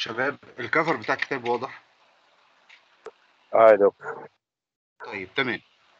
شباب الكفر بتاع الكتاب واضح اه يا دكتور طيب تمام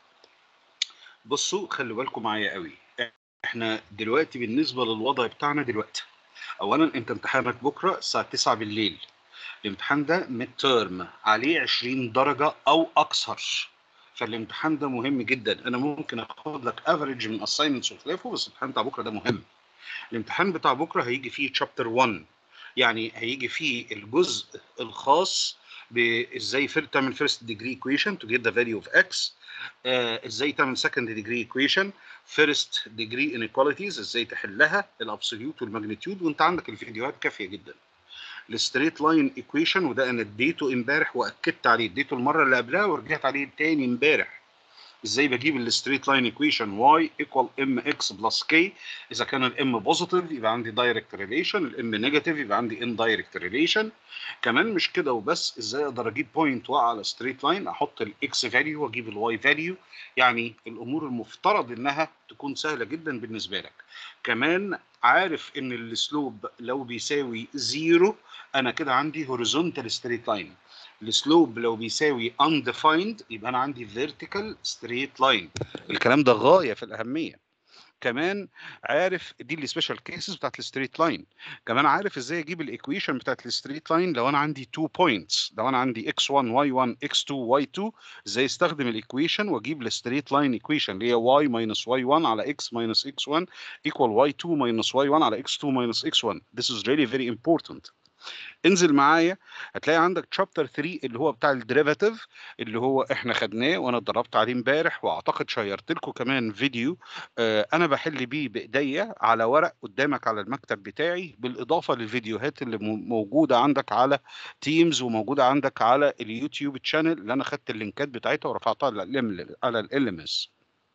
بصوا خلوا بالكم معايا قوي احنا دلوقتي بالنسبه للوضع بتاعنا دلوقتي اولا انت امتحانك بكره الساعه 9 بالليل الامتحان ده ميد تيرم عليه 20 درجه او اكثر فالامتحان ده مهم جدا انا ممكن اخد لك افريج من اساينمنتس وخلافه بس الامتحان بتاع بكره ده مهم الامتحان بتاع بكره هيجي فيه تشابتر 1 يعني هيجي فيه الجزء الخاص بازاي فر- تعمل فيرست ديجري ايكويشن تو جيت ذا فاليو اوف اكس ازاي تعمل سكند ديجري ايكويشن فيرست ديجري انيكواليتيز ازاي تحلها الابسوليوت والماجنتيود وانت عندك الفيديوهات كافيه جدا الستريت لاين ايكويشن وده انا اديته امبارح واكدت عليه اديته المره اللي قبلها ورجعت عليه تاني امبارح ازاي بجيب الستريت لاين ايكويشن y equal mx بلس k اذا كان الام بوزيتيف يبقى عندي دايركت ريليشن الام نيجاتيف يبقى عندي اندايركت ريليشن كمان مش كده وبس ازاي اقدر اجيب بوينت واقع على ستريت لاين احط الاكس فاليو واجيب الواي فاليو يعني الامور المفترض انها تكون سهله جدا بالنسبه لك كمان عارف ان السلوب لو بيساوي زيرو انا كده عندي هوريزونتال ستريت لاين السلوب لو بيساوي undefined يبقى انا عندي vertical straight line الكلام ده غايه في الاهميه كمان عارف دي السبيشال كيسز بتاعت الستريت لاين كمان عارف ازاي اجيب الايكويشن بتاعت الستريت لاين لو انا عندي 2 بوينتس لو انا عندي x1 y1 x2 y2 ازاي استخدم الايكويشن واجيب الستريت لاين ايكويشن اللي هي y minus y1 على x minus x1 equal y2 minus y1 على x2 minus x1 this is really very important انزل معايا هتلاقي عندك شابتر 3 اللي هو بتاع الديريفاتيف اللي هو احنا خدناه وانا اتدربت عليه امبارح واعتقد شيرت لكم كمان فيديو آه انا بحل بيه بايديا على ورق قدامك على المكتب بتاعي بالاضافه للفيديوهات اللي م- موجوده عندك على تيمز وموجوده عندك على اليوتيوب تشانل اللي انا خدت اللينكات بتاعتها ورفعتها على ال على ال ام اس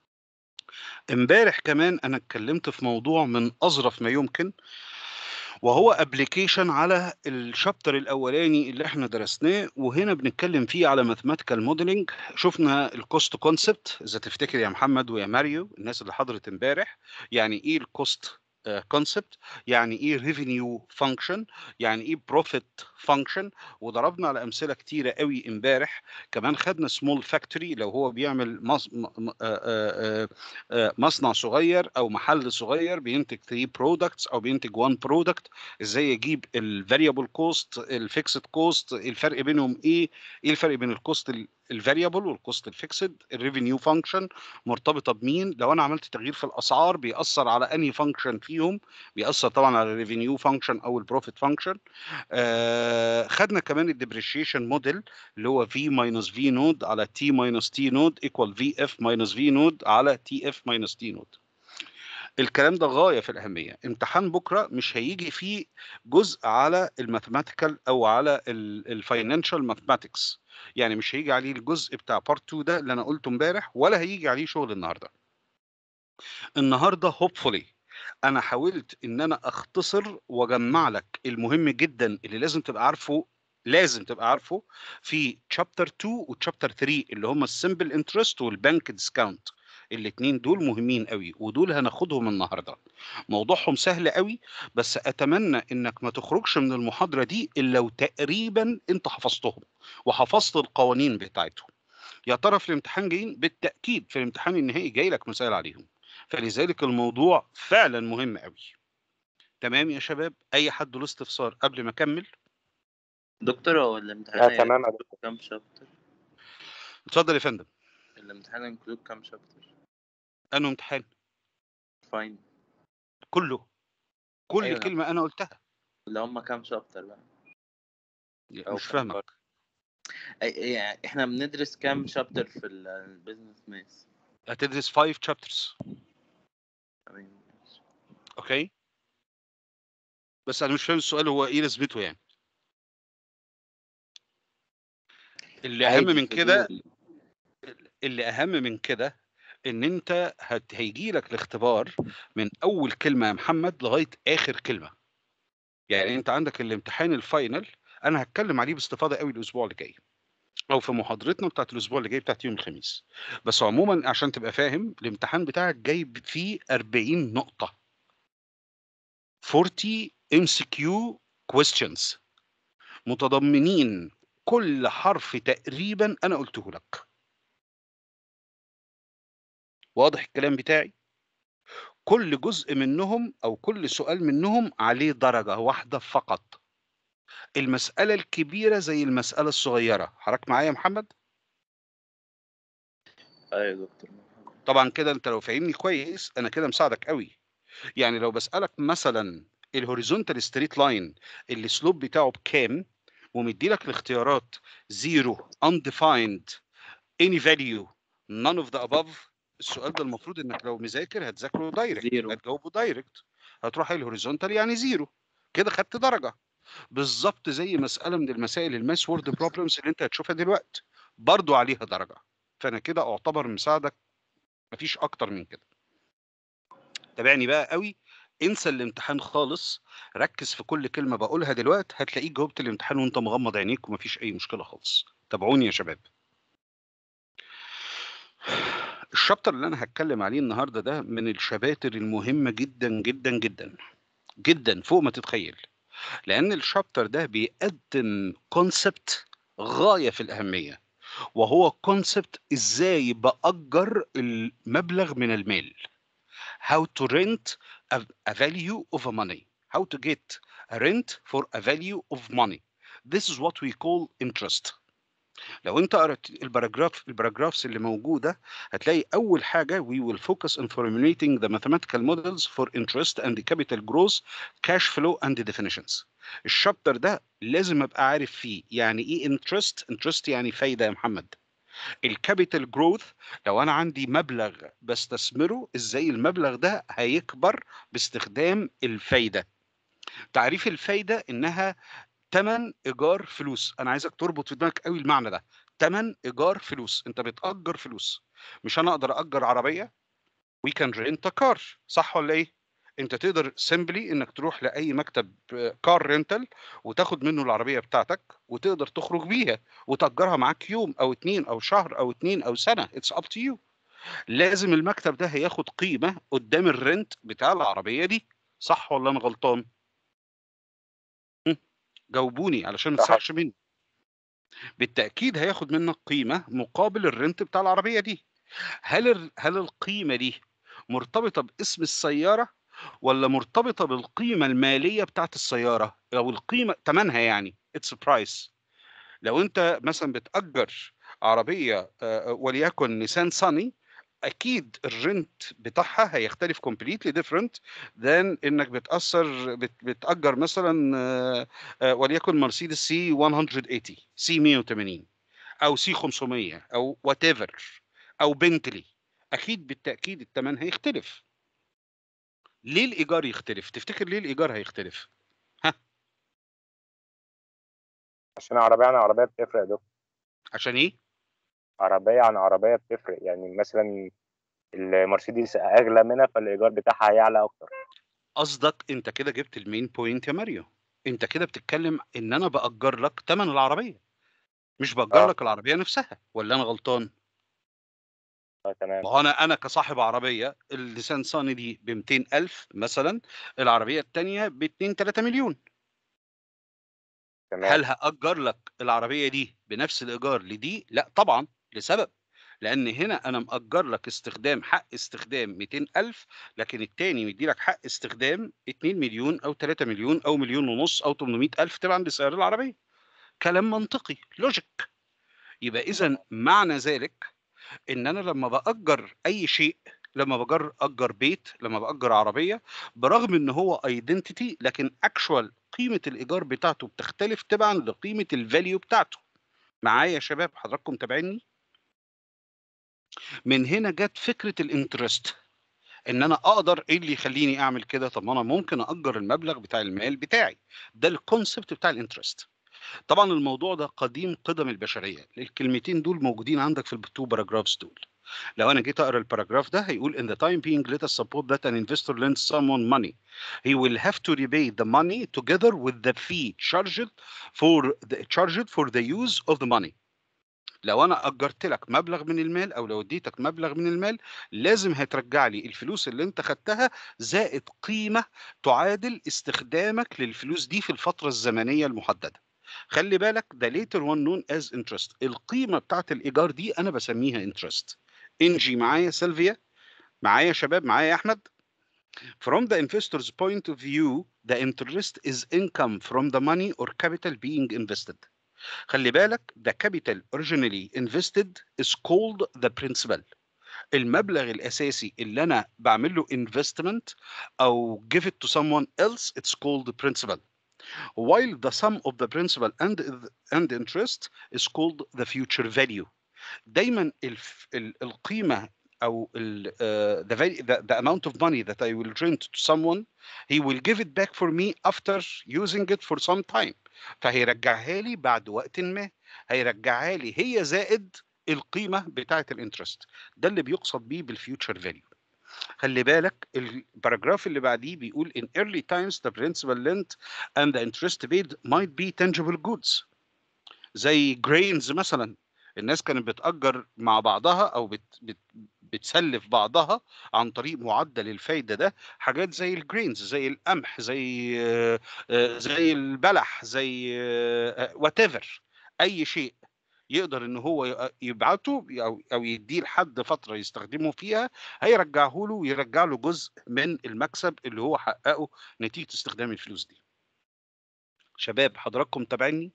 امبارح كمان انا اتكلمت في موضوع من اظرف ما يمكن وهو ابلكيشن على الشابتر الاولاني اللي احنا درسناه وهنا بنتكلم فيه على ماثيماتيكال موديلنج شفنا الكوست كونسبت اذا تفتكر يا محمد ويا ماريو الناس اللي حضرت امبارح يعني ايه الكوست كونسبت يعني ايه ريفينيو فانكشن يعني ايه بروفيت فانكشن وضربنا على امثله كتيره قوي امبارح كمان خدنا سمول فاكتوري لو هو بيعمل مص... م... م... آ... آ... آ... مصنع صغير او محل صغير بينتج 3 برودكتس او بينتج 1 برودكت ازاي اجيب الفاريبل كوست الفيكسد كوست الفرق بينهم ايه ايه الفرق بين الكوست الفاريبل والكوست الفيكسد الريفينيو فانكشن مرتبطه بمين لو انا عملت تغيير في الاسعار بيأثر على انهي فانكشن فيهم بيأثر طبعا على الريفينيو فانكشن او البروفيت فانكشن آه خدنا كمان الديبريشيشن موديل اللي هو في ماينس في نود على تي ماينس تي نود ايكوال في اف ماينس في نود على تي اف ماينس تي نود الكلام ده غايه في الاهميه امتحان بكره مش هيجي فيه جزء على الماثيماتيكال او على الفاينانشال ماثماتكس يعني مش هيجي عليه الجزء بتاع بارت 2 ده اللي انا قلته امبارح ولا هيجي عليه شغل النهارده النهارده هوبفولي انا حاولت ان انا اختصر واجمع لك المهم جدا اللي لازم تبقى عارفه لازم تبقى عارفه في تشابتر 2 وتشابتر 3 اللي هم السمبل انترست والبنك ديسكاونت الاثنين دول مهمين قوي ودول هناخدهم النهارده موضوعهم سهل قوي بس اتمنى انك ما تخرجش من المحاضره دي الا وتقريبا انت حفظتهم وحفظت القوانين بتاعتهم يا ترى في الامتحان جايين بالتاكيد في الامتحان النهائي جاي لك مسائل عليهم فلذلك الموضوع فعلا مهم قوي تمام يا شباب اي حد له استفسار قبل ما اكمل دكتور هو الامتحان آه تمام يا هينكلود كام شابتر؟ اتفضل يا فندم الامتحان هينكلود كام شابتر؟ انه امتحان فاين كله كل أيوة. كلمه انا قلتها اللي هم كام شابتر بقى؟ أو مش كام فاهمك أي- يعني احنا بندرس كام شابتر في البيزنس ماس؟ هتدرس 5 chapters تمام اوكي بس انا مش فاهم السؤال هو ايه لازمته يعني اللي اهم عادي من كده فضول. اللي اهم من كده ان انت هت... هيجي لك الاختبار من اول كلمه يا محمد لغايه اخر كلمه يعني انت عندك الامتحان الفاينل انا هتكلم عليه باستفاضه قوي الاسبوع اللي جاي او في محاضرتنا بتاعت الاسبوع اللي جاي بتاعت يوم الخميس بس عموما عشان تبقى فاهم الامتحان بتاعك جايب فيه 40 نقطه 40 ام سي كيو questions متضمنين كل حرف تقريبا انا قلته لك واضح الكلام بتاعي كل جزء منهم او كل سؤال منهم عليه درجة واحدة فقط المسألة الكبيرة زي المسألة الصغيرة حضرتك معايا يا محمد ايوه يا دكتور طبعا كده انت لو فاهمني كويس انا كده مساعدك قوي يعني لو بسألك مثلا الهوريزونتال ستريت لاين اللي سلوب بتاعه بكام ومدي لك الاختيارات زيرو undefined any value none of the above السؤال ده المفروض انك لو مذاكر هتذاكره دايركت زيرو. هتجاوبه دايركت هتروح الهوريزونتال يعني زيرو كده خدت درجه بالظبط زي مساله من المسائل الماس وورد بروبلمز اللي انت هتشوفها دلوقتي برضو عليها درجه فانا كده اعتبر مساعدك مفيش اكتر من كده تابعني بقى قوي انسى الامتحان خالص ركز في كل كلمه بقولها دلوقتي هتلاقيك جاوبت الامتحان وانت مغمض عينيك ومفيش اي مشكله خالص تابعوني يا شباب الشابتر اللي انا هتكلم عليه النهارده ده من الشباتر المهمه جدا جدا جدا جدا فوق ما تتخيل لان الشابتر ده بيقدم كونسبت غايه في الاهميه وهو كونسبت ازاي باجر المبلغ من المال how to rent a, a value of a money how to get a rent for a value of money this is what we call interest لو انت قرأت الباراجراف الباراجرافز اللي موجوده هتلاقي اول حاجه we will focus on formulating the mathematical models for interest and the capital growth cash flow and the definitions الشابتر ده لازم ابقى عارف فيه يعني ايه interest interest يعني فايده يا محمد الكابيتال جروث لو انا عندي مبلغ بستثمره ازاي المبلغ ده هيكبر باستخدام الفايده تعريف الفايده انها تمن ايجار فلوس انا عايزك تربط في دماغك قوي المعنى ده تمن ايجار فلوس انت بتاجر فلوس مش انا اقدر اجر عربيه وي كان رينت كار صح ولا ايه انت تقدر سيمبلي انك تروح لاي مكتب كار رينتال وتاخد منه العربيه بتاعتك وتقدر تخرج بيها وتاجرها معاك يوم او اتنين او شهر او اتنين او سنه اتس اب تو يو لازم المكتب ده هياخد قيمه قدام الرنت بتاع العربيه دي صح ولا انا غلطان هم؟ جاوبوني علشان ما صح. تسرحش مني بالتاكيد هياخد منك قيمه مقابل الرنت بتاع العربيه دي هل ال- هل القيمه دي مرتبطه باسم السياره ولا مرتبطه بالقيمه الماليه بتاعت السياره او القيمه ثمنها يعني اتس برايس لو انت مثلا بتاجر عربيه آه، وليكن نيسان صني اكيد الرنت بتاعها هيختلف completely different than انك بتاثر بت بتاجر مثلا آه، آه، وليكن مرسيدس سي 180 سي 180 او سي 500 او وات ايفر او بنتلي اكيد بالتاكيد الثمن هيختلف ليه الايجار يختلف تفتكر ليه الايجار هيختلف عشان عربية عن عربية بتفرق يا دكتور عشان ايه عربية عن عربية بتفرق يعني مثلا المرسيدس أغلى منها فالإيجار بتاعها هيعلى أكتر قصدك انت كده جبت المين بوينت يا ماريو انت كده بتتكلم ان انا باجر لك ثمن العربيه مش باجر آه. لك العربيه نفسها ولا انا غلطان اه تمام ما هو انا انا كصاحب عربيه الليسان صاني دي ب 200000 مثلا العربيه الثانيه ب 2 3 مليون تمام هل هاجر لك العربيه دي بنفس الايجار لدي لا طبعا لسبب لان هنا انا مأجر لك استخدام حق استخدام 200000 لكن التاني مدي لك حق استخدام 2 مليون او 3 مليون او مليون ونص او 800000 طبعا بسعر العربيه كلام منطقي لوجيك يبقى اذا معنى ذلك ان انا لما باجر اي شيء لما بجر اجر بيت لما باجر عربيه برغم ان هو ايدنتيتي لكن اكشوال قيمه الايجار بتاعته بتختلف تبعا لقيمه الفاليو بتاعته معايا يا شباب حضراتكم تابعيني من هنا جت فكره الانترست ان انا اقدر ايه اللي يخليني اعمل كده طب ما انا ممكن اجر المبلغ بتاع المال بتاعي ده الكونسبت بتاع الانترست طبعا الموضوع ده قديم قدم البشريه الكلمتين دول موجودين عندك في التو باراجرافز دول لو انا جيت اقرا الباراجراف ده هيقول in the time being let us suppose that an investor lends someone money he will have to repay the money together with the fee charged for the charged for the use of the money لو انا اجرت لك مبلغ من المال او لو اديتك مبلغ من المال لازم هترجع لي الفلوس اللي انت خدتها زائد قيمه تعادل استخدامك للفلوس دي في الفتره الزمنيه المحدده خلي بالك the later one known as interest القيمه بتاعت الايجار دي انا بسميها interest انجي معايا سيلفيا معايا شباب معايا احمد From the investor's point of view, the interest is income from the money or capital being invested. خلي بالك the capital originally invested is called the principal. المبلغ الأساسي اللي أنا بعمل له investment أو give it to someone else it's called the principal. While the sum of the principal and and interest is called the future value. دايما الف- ال- القيمة أو ال, uh, the, value, the the amount of money that I will rent to someone he will give it back for me after using it for some time فهيرجعها لي بعد وقت ما هيرجعها لي هي زائد القيمة بتاعة الانترست ده اللي بيقصد بيه بالفيوتشر فاليو خلي بالك الباراجراف اللي بعديه بيقول in early times the principal lent and the interest paid might be tangible goods زي grains مثلا الناس كانت بتأجر مع بعضها أو بت بت بتسلف بعضها عن طريق معدل الفايدة ده حاجات زي الجرينز زي القمح زي آه، آه، زي البلح زي وات ايفر أي شيء يقدر ان هو ي- يبعته او او يديه لحد فتره يستخدمه فيها هيرجعه له ويرجع له جزء من المكسب اللي هو حققه نتيجه استخدام الفلوس دي. شباب حضراتكم تابعيني؟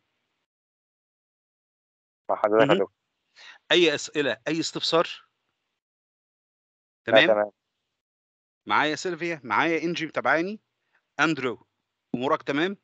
مع حضرتك يا مهم. دكتور اي اسئله اي استفسار؟ لا تمام؟ تمام معايا سيلفيا معايا انجي متابعاني اندرو امورك تمام؟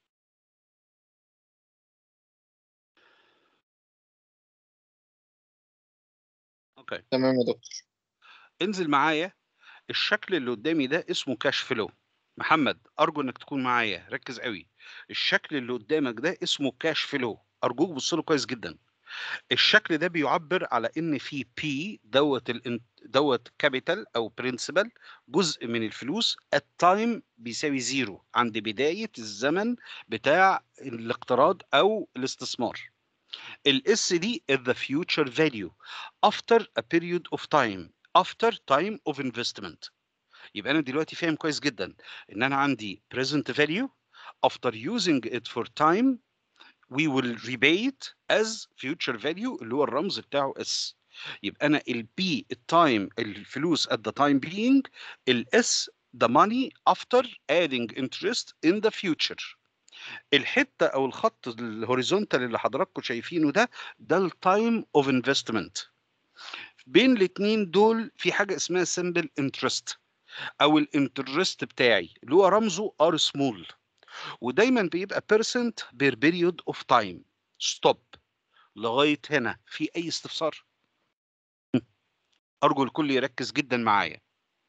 اوكي تمام يا دكتور انزل معايا الشكل اللي قدامي ده اسمه كاش فلو محمد ارجو انك تكون معايا ركز قوي الشكل اللي قدامك ده اسمه كاش فلو ارجوك بص له كويس جدا الشكل ده بيعبر على ان في بي دوت ال دوت كابيتال او برنسبل جزء من الفلوس التايم بيساوي زيرو عند بدايه الزمن بتاع الاقتراض او الاستثمار الاس دي is the future value after a period of time after time of investment يبقى انا دلوقتي فاهم كويس جدا ان انا عندي present value after using it for time we will repay it as future value اللي هو الرمز بتاعه S يبقى انا ال P التايم الفلوس at the time being ال S the money after adding interest in the future الحته او الخط الهوريزونتال اللي حضراتكم شايفينه ده ده التايم اوف انفستمنت بين الاثنين دول في حاجه اسمها سمبل انترست او الانترست بتاعي اللي هو رمزه ار سمول ودايما بيبقى بيرسنت بير بيريود اوف تايم ستوب لغايه هنا في اي استفسار ارجو الكل يركز جدا معايا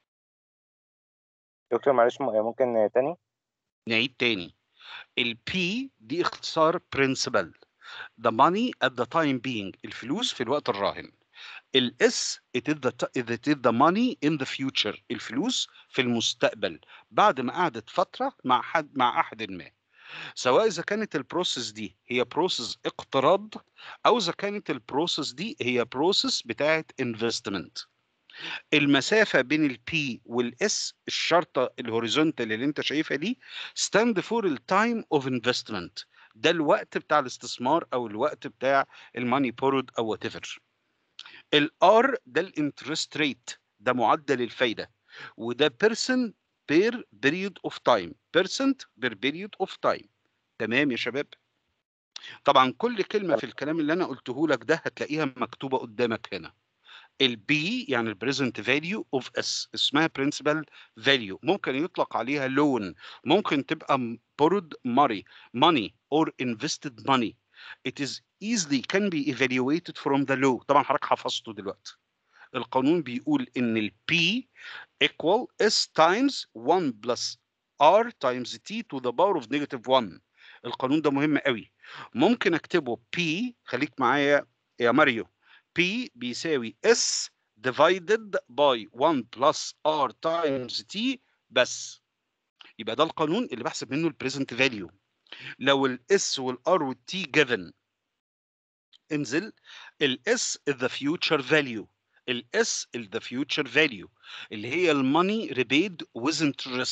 دكتور معلش م- ممكن تاني نعيد تاني ال P دي اختصار principal the money at the time being الفلوس في الوقت الراهن ال S it is the t- it is the money in the future الفلوس في المستقبل بعد ما قعدت فترة مع حد مع أحد ما سواء إذا كانت البروسيس دي هي بروسيس اقتراض أو إذا كانت البروسيس دي هي بروسيس بتاعت investment المسافة بين ال P وال S الشرطة الهوريزونتال اللي انت شايفها دي stand for ال time of investment ده الوقت بتاع الاستثمار او الوقت بتاع الماني بورود او وات ايفر ال R ده الانترست ريت ده معدل الفايدة وده person per period of time percent per period of time تمام يا شباب طبعا كل كلمة في الكلام اللي انا قلته لك ده هتلاقيها مكتوبة قدامك هنا البي يعني البريزنت فاليو اوف اس اسمها برنسبل فاليو ممكن يطلق عليها لون ممكن تبقى borrowed money money or invested money it is easily can be evaluated from the law طبعا حضرتك حفظته دلوقتي القانون بيقول ان ال P equal S times 1 plus R times T to the power of negative 1 القانون ده مهم قوي ممكن اكتبه P خليك معايا يا ماريو P بيساوي S divided by 1 plus R times T بس يبقى ده القانون اللي بحسب منه البريزنت فاليو لو ال S وال R وال T given انزل ال S is the future value ال S is the future value اللي هي الماني repaid with interest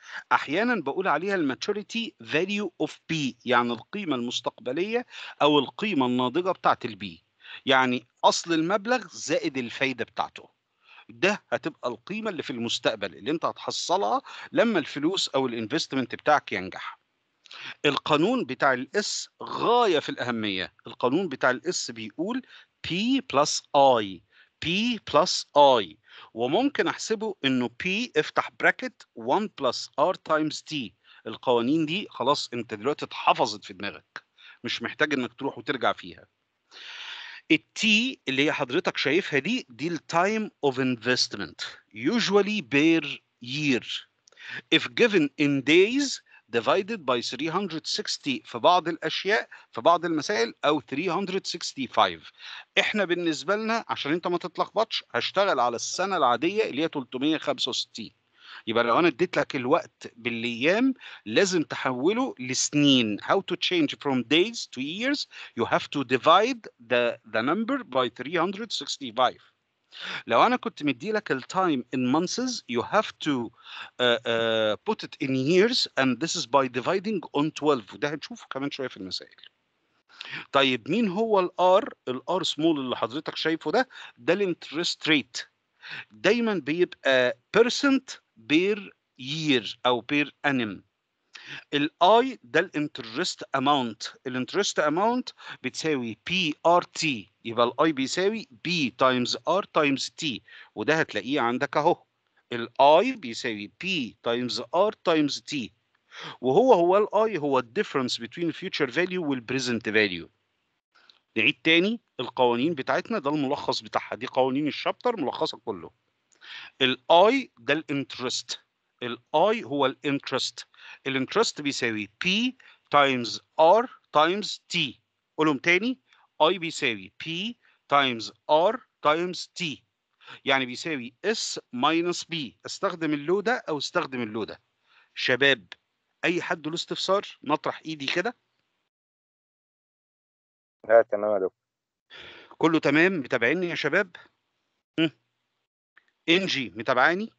احيانا بقول عليها الماتوريتي فاليو اوف بي يعني القيمه المستقبليه او القيمه الناضجه بتاعت البي يعني اصل المبلغ زائد الفايده بتاعته ده هتبقى القيمه اللي في المستقبل اللي انت هتحصلها لما الفلوس او الانفستمنت بتاعك ينجح القانون بتاع الاس غايه في الاهميه القانون بتاع الاس بيقول P plus I P plus I وممكن احسبه انه P افتح براكت 1 plus R times T القوانين دي خلاص انت دلوقتي اتحفظت في دماغك مش محتاج انك تروح وترجع فيها التي اللي هي حضرتك شايفها دي دي التايم اوف انفستمنت usually per year if given in days divided by 360 في بعض الاشياء في بعض المسائل او 365 احنا بالنسبه لنا عشان انت ما تتلخبطش هشتغل على السنه العاديه اللي هي 365 يبقى لو انا اديت لك الوقت بالايام لازم تحوله لسنين how to change from days to years you have to divide the the number by 365 لو انا كنت مدي لك التايم in months you have to uh, uh, put it in years and this is by dividing on 12 وده هنشوفه كمان شويه في المسائل طيب مين هو الار الار سمول اللي حضرتك شايفه ده ده الانترست ريت دايما بيبقى percent per year او per annum الاي ده الانترست اماونت الانترست اماونت بتساوي بي ار تي يبقى الاي بيساوي بي تايمز ار تايمز تي وده هتلاقيه عندك اهو الاي بيساوي بي تايمز ار تايمز تي وهو هو الاي هو الديفرنس بين الفيوتشر فاليو والبريزنت فاليو نعيد تاني القوانين بتاعتنا ده الملخص بتاعها دي قوانين الشابتر ملخصه كله الاي ده الانترست الاي هو الانترست الانترست بيساوي P تايمز R تايمز T قولهم تاني I بيساوي P تايمز R تايمز T يعني بيساوي S ماينس B استخدم اللو ده او استخدم اللو ده شباب اي حد له استفسار نطرح ايدي كده لا تمام يا دكتور كله تمام متابعيني يا شباب هم. انجي متابعاني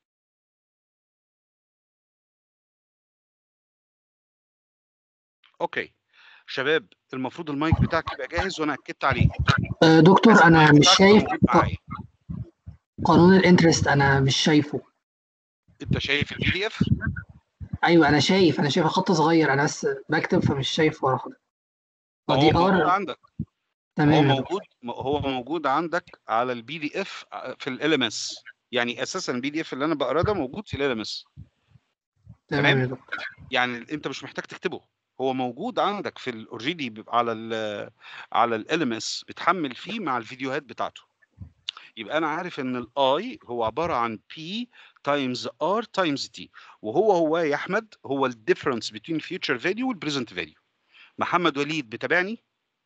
اوكي شباب المفروض المايك بتاعك يبقى جاهز وانا اكدت عليه آه، دكتور لازم انا المايك مش بتاعك شايف موجود ق- معايا قانون الانترست انا مش شايفه انت شايف البي دي اف ايوه انا شايف انا شايف خط صغير انا بس بكتب فمش شايف ورا حضرتك هو ودي موجود ار عندك هو تمام يا دكتور موجود هو موجود عندك على البي دي اف في ال ام اس يعني اساسا البي دي اف اللي انا بقراه ده موجود في ال ام اس تمام تمام يا دكتور يعني انت مش محتاج تكتبه هو موجود عندك في الاوريدي على ال على ال ام اس بتحمل فيه مع الفيديوهات بتاعته يبقى انا عارف ان الاي هو عباره عن بي تايمز ار تايمز تي وهو هو يا احمد هو الديفرنس بين فيوتشر فاليو والبريزنت فاليو محمد وليد بتابعني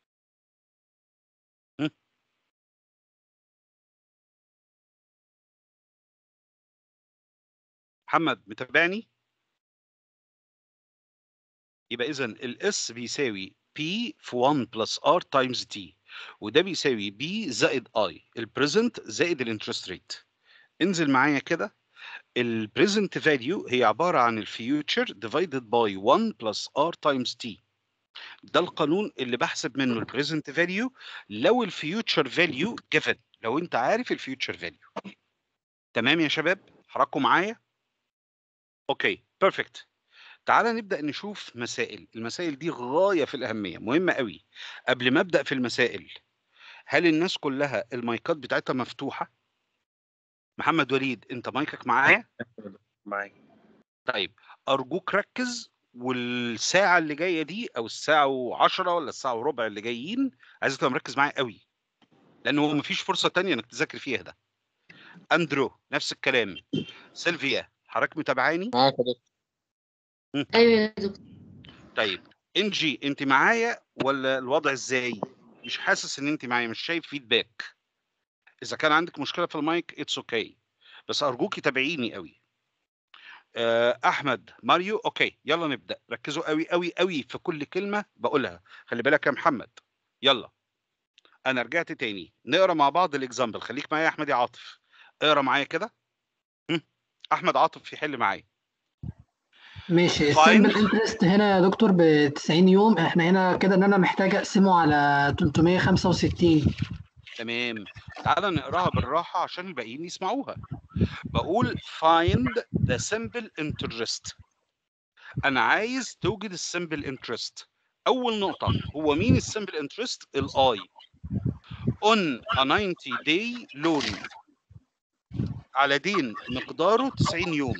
م? محمد متابعني يبقى اذا الاس بيساوي P في 1 بلس R تايمز T وده بيساوي B زائد I البريزنت زائد الانترست ريت انزل معايا كده البريزنت فاليو هي عباره عن الفيوتشر ديفايدد باي 1 بلس R تايمز T ده القانون اللي بحسب منه البريزنت فاليو لو الفيوتشر فاليو جيفن لو انت عارف الفيوتشر فاليو تمام يا شباب حركوا معايا اوكي بيرفكت تعالى نبدأ نشوف مسائل المسائل دي غاية في الأهمية مهمة قوي قبل ما أبدأ في المسائل هل الناس كلها المايكات بتاعتها مفتوحة محمد وليد أنت مايكك معايا معاك طيب أرجوك ركز والساعة اللي جاية دي أو الساعة وعشرة ولا الساعة وربع اللي جايين عايزك تبقى مركز معايا قوي لأن هو مفيش فرصة تانية إنك تذاكر فيها ده أندرو نفس الكلام سيلفيا حضرتك متابعاني معاك يا دكتور ايوه يا دكتور طيب انجي انت معايا ولا الوضع ازاي مش حاسس ان انت معايا مش شايف فيدباك اذا كان عندك مشكله في المايك اتس اوكي okay. بس ارجوكي تابعيني قوي آه، احمد ماريو اوكي يلا نبدا ركزوا قوي قوي قوي في كل كلمه بقولها خلي بالك يا محمد يلا انا رجعت تاني نقرا مع بعض الاكزامبل خليك معايا يا احمد يا عاطف اقرا معايا كده هم؟ احمد عاطف يحل معايا ماشي Find- السمبل انترست هنا يا دكتور ب 90 يوم احنا هنا كده ان انا محتاج اقسمه على 365 تمام تعال نقراها بالراحه عشان الباقيين يسمعوها بقول find the simple interest انا عايز توجد السمبل انترست اول نقطه هو مين السمبل انترست الاي on a 90 day loan على دين مقداره 90 يوم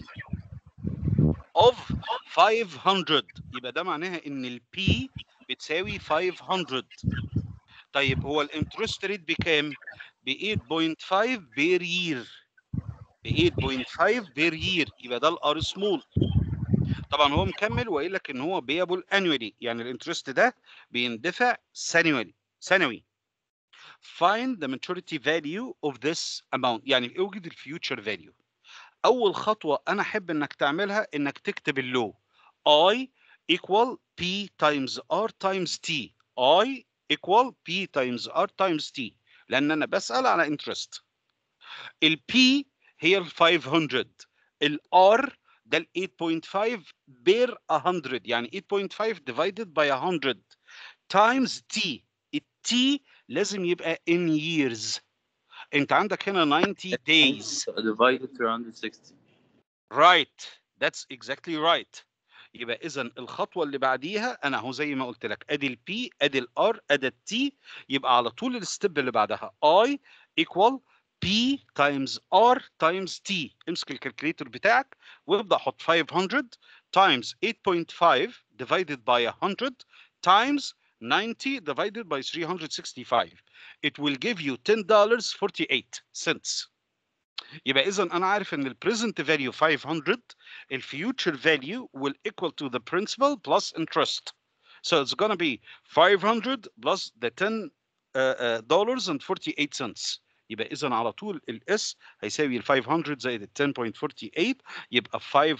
of 500 يبقى ده معناها ان البي بتساوي 500 طيب هو الانترست ريت بكام؟ ب 8.5 بير يير ب 8.5 بير يير يبقى ده الار سمول طبعا هو مكمل وقايل لك ان هو بيبل انوالي يعني الانترست ده بيندفع سنوي سنوي find the maturity value of this amount يعني اوجد الفيوتشر فاليو اول خطوه انا احب انك تعملها انك تكتب اللو I equal P times R times T I equal P times R times T لان انا بسال على interest ال P هي ال 500 ال R ده ال 8.5 بير 100 يعني 8.5 divided by 100 times T ال T لازم يبقى in years انت عندك هنا 90 days divided 360 right that's exactly right يبقى اذا الخطوه اللي بعديها انا اهو زي ما قلت لك ادي البي ادي الار ادي التي يبقى على طول الستيب اللي بعدها I equal P times R times T امسك الكالكوليتر بتاعك وابدا حط 500 times 8.5 divided by 100 times 90 divided by 365 it will give you $10.48 cents يبقى اذا انا عارف ان البريزنت فاليو 500 الفيوتشر فاليو will equal to the principal plus interest so it's gonna be 500 plus the 10 uh, uh, dollars and 48 cents يبقى اذا على طول الاس هيساوي ال 500 زائد ال 10.48 يبقى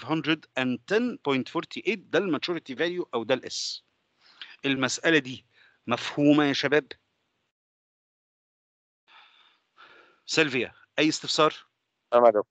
510.48 ده الماتشوريتي فاليو او ده الاس المساله دي مفهومه يا شباب سيلفيا اي استفسار تمام يا دكتور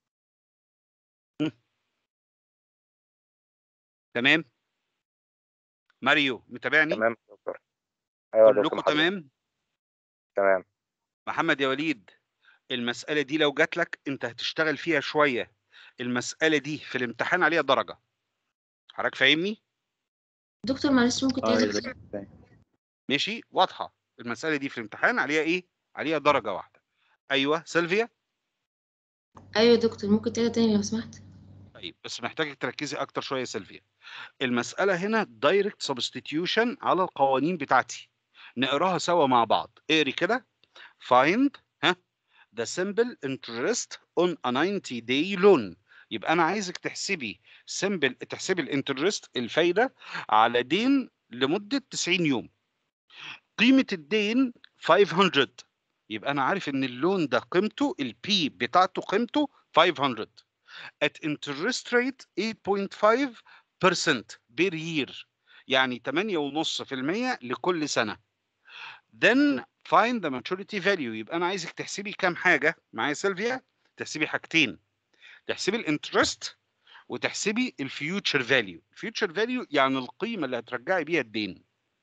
تمام ماريو متابعني تمام يا دكتور ايوه يا دكتور كلكم محمد. تمام تمام محمد يا وليد المسألة دي لو جات لك انت هتشتغل فيها شوية المسألة دي في الامتحان عليها درجة حضرتك فاهمني دكتور معلش ممكن اه يا تعيد دكتور ماشي واضحة المسألة دي في الامتحان عليها ايه عليها درجة واحدة ايوه سيلفيا ايوه يا دكتور ممكن تعيد تاني لو سمحت طيب بس محتاجك تركزي اكتر شوية يا سيلفيا المسألة هنا دايركت سبستيتيوشن على القوانين بتاعتي نقراها سوا مع بعض اقري كده find ها the simple interest on a 90 day loan يبقى انا عايزك تحسبي simple تحسبي الانترست الفايده على دين لمده 90 يوم قيمه الدين 500 يبقى انا عارف ان اللون ده قيمته البي بتاعته قيمته 500 at interest rate 8.5% per year يعني 8.5% لكل سنه then find the maturity value يبقى انا عايزك تحسبي كام حاجه معايا سيلفيا تحسبي حاجتين تحسبي الانترست وتحسبي الفيوتشر فاليو الفيوتشر فاليو يعني القيمه اللي هترجعي بيها الدين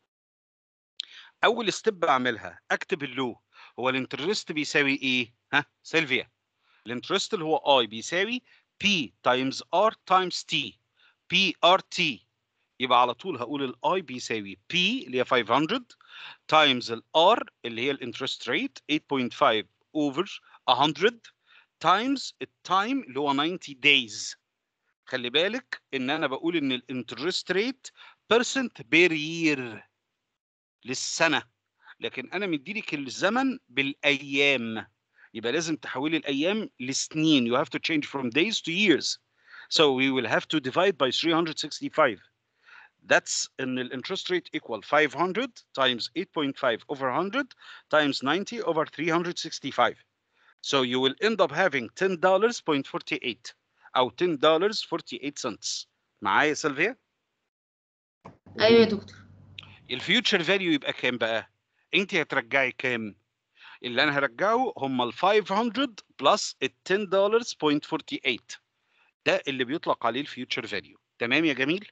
اول ستيب بعملها اكتب اللو هو الانترست بيساوي ايه ها سيلفيا الانترست اللي هو اي بيساوي P times R times T P R T يبقى على طول هقول الاي بيساوي P اللي هي 500 تايمز الار اللي هي الانترست ريت 8.5 اوفر 100 تايمز التايم اللي هو 90 دايز خلي بالك ان انا بقول ان الانترست ريت بيرسنت بير يير للسنه لكن انا مديلك الزمن بالايام يبقى لازم تحولي الايام لسنين you have to change from days to years so we will have to divide by 365 that's in the interest rate equal 500 times 8.5 over 100 times 90 over 365 so you will end up having $10.48 او $10.48 cents معايا يا سيلفيا ايوه يا دكتور الفيوتشر فاليو يبقى كام بقى انت هترجعي كام اللي انا هرجعه هم ال 500 بلس ال 10 دولار 0.48 ده اللي بيطلق عليه الفيوتشر فاليو تمام يا جميل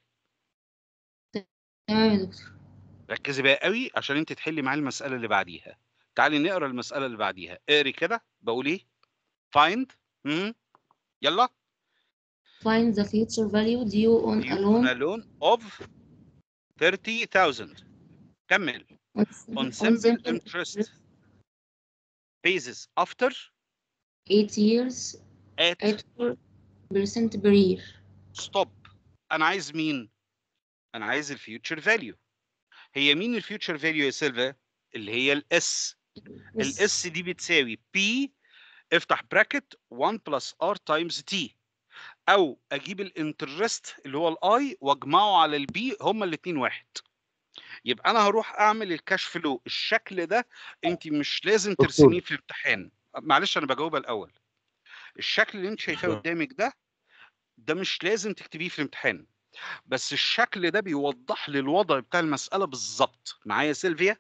تمام يا دكتور ركزي بقى قوي عشان انت تحلي معايا المساله اللي بعديها تعالي نقرا المساله اللي بعديها اقري كده بقول ايه find مم. يلا find the future value due on a you on a loan loan of 30000 كمل on simple interest basis after 8 years at 8% per year stop انا عايز مين انا عايز الفيوتشر فاليو هي مين الفيوتشر فاليو يا سيلفا اللي هي الاس الاس دي بتساوي بي افتح براكت 1 بلس ار تايمز تي او اجيب الانترست اللي هو الاي واجمعه على البي هما الاثنين واحد يبقى انا هروح اعمل الكاش فلو الشكل ده انت مش لازم دكتور. ترسميه في الامتحان معلش انا بجاوبها الاول الشكل اللي انت شايفاه أها. قدامك ده ده مش لازم تكتبيه في الامتحان بس الشكل ده بيوضح لي الوضع بتاع المسألة بالظبط معايا يا سيلفيا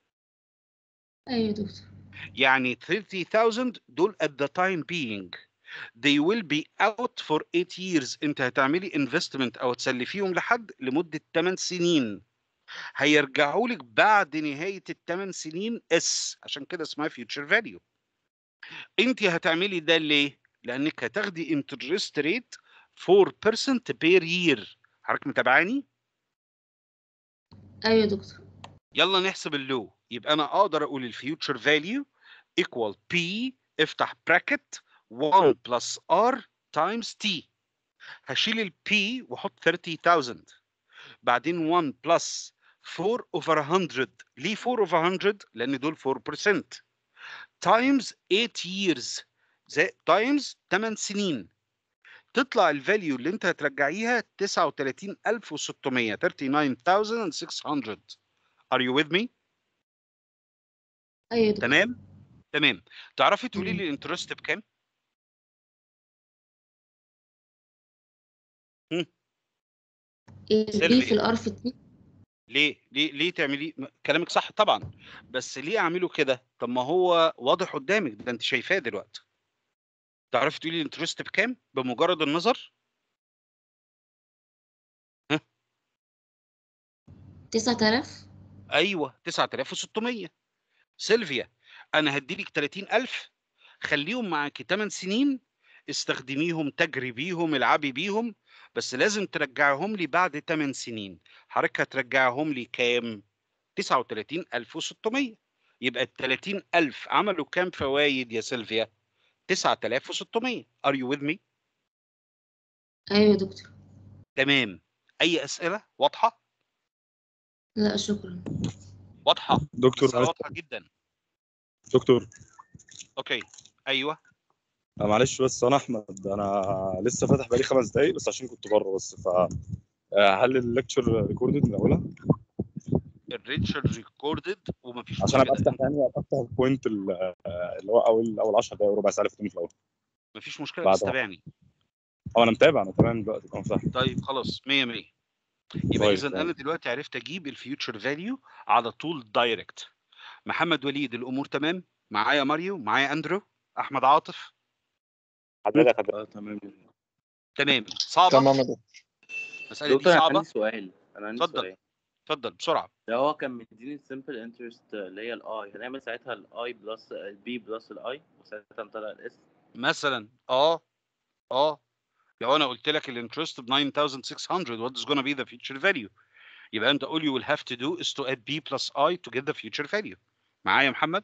ايوه يا دكتور يعني 30,000 دول at the time being they will be out for 8 years انت هتعملي investment او تسلفيهم لحد لمدة 8 سنين هيرجعوا لك بعد نهاية الثمان سنين اس عشان كده اسمها future value انت هتعملي ده ليه؟ لانك هتاخدي interest rate 4% per year حضرتك متابعاني؟ ايوه يا دكتور يلا نحسب اللو يبقى انا اقدر اقول الفيوتشر فاليو equal p افتح براكت 1 بلس r times t هشيل ال p واحط 30000 بعدين 1 بلس 4 over 100 ليه 4 over 100 لان دول 4% times 8 years زي times 8 سنين تطلع الفاليو اللي انت هترجعيها 39600 39600 Are you with me؟ ايوه يا دكتور تمام؟ تمام تعرفي تقولي مم. لي الانترست بكام؟ البي سيلفي. في الار في التي ليه؟ ليه ليه تعملي م- كلامك صح طبعا بس ليه اعمله كده؟ طب ما هو واضح قدامك ده انت شايفاه دلوقتي. تعرفي تقولي الانترست بكام؟ بمجرد النظر؟ 9000 ايوه 9600 سيلفيا انا هديلك 30000 خليهم معاكي 8 سنين استخدميهم تجري بيهم العبي بيهم بس لازم ترجعهم لي بعد 8 سنين حضرتك هترجعهم لي كام 39600 يبقى ال 30000 عملوا كام فوايد يا سيلفيا 9600 are you with me ايوه يا دكتور تمام اي اسئله واضحه لا شكرا واضحه دكتور مسألة معلش واضحه جدا دكتور اوكي ايوه آه، معلش بس انا احمد انا لسه فاتح بقالي خمس دقايق بس عشان كنت بره بس ف آه، هل الليكتشر ريكوردد من اولها؟ الريتشر ريكوردد ومفيش عشان ابقى مشكله افتح يعني ابقى افتح البوينت ال- آه، اللي هو اول اول 10 دقايق ربع ساعه اللي فاتوا في الاول مفيش مشكله بعدها. بس تابعني اه انا متابع انا تمام دلوقتي انا فاهم طيب خلاص 100 100 يبقى طيب، اذا تمام. انا دلوقتي عرفت اجيب الفيوتشر فاليو على طول دايركت محمد وليد الامور تمام معايا ماريو معايا اندرو احمد عاطف حضرتك حضرتك اه تمام تمام صعبه تمام يا دكتور المساله دي دكتور انا صعبه عندي سؤال انا عندي اتفضل. سؤال اتفضل بسرعه لو هو كان مديني السمبل انترست اللي هي الاي هنعمل ساعتها الاي بلس البي بلس الاي وساعتها نطلع الاس مثلا اه اه لو انا قلت لك الانترست ب 9600 what is gonna be the future value يبقى انت all you will have to do is to add b plus i to get the future value معايا يا محمد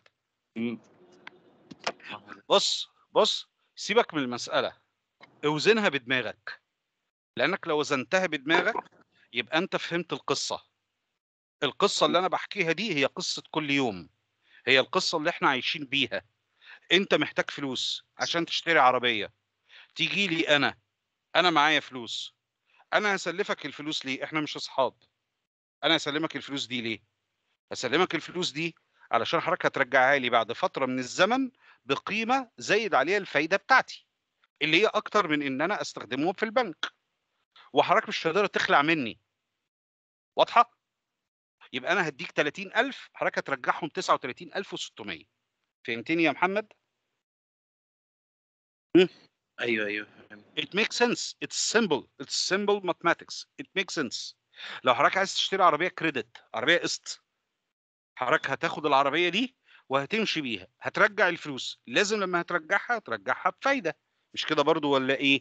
بص بص سيبك من المسألة اوزنها بدماغك لأنك لو وزنتها بدماغك يبقى أنت فهمت القصة القصة اللي أنا بحكيها دي هي قصة كل يوم هي القصة اللي احنا عايشين بيها أنت محتاج فلوس عشان تشتري عربية تيجي لي أنا أنا معايا فلوس أنا هسلفك الفلوس ليه احنا مش أصحاب أنا هسلمك الفلوس دي ليه هسلمك الفلوس دي علشان حضرتك هترجعها لي بعد فترة من الزمن بقيمه زايد عليها الفايده بتاعتي اللي هي اكتر من ان انا استخدمهم في البنك وحضرتك مش هتقدر تخلع مني واضحه يبقى انا هديك 30000 حضرتك هترجعهم 39600 فهمتني يا محمد ايوه ايوه فاهم it makes sense it's simple it's simple mathematics it makes sense لو حضرتك عايز تشتري عربيه كريدت عربيه قسط حضرتك هتاخد العربيه دي وهتمشي بيها هترجع الفلوس لازم لما هترجعها ترجعها بفايده مش كده برضو ولا ايه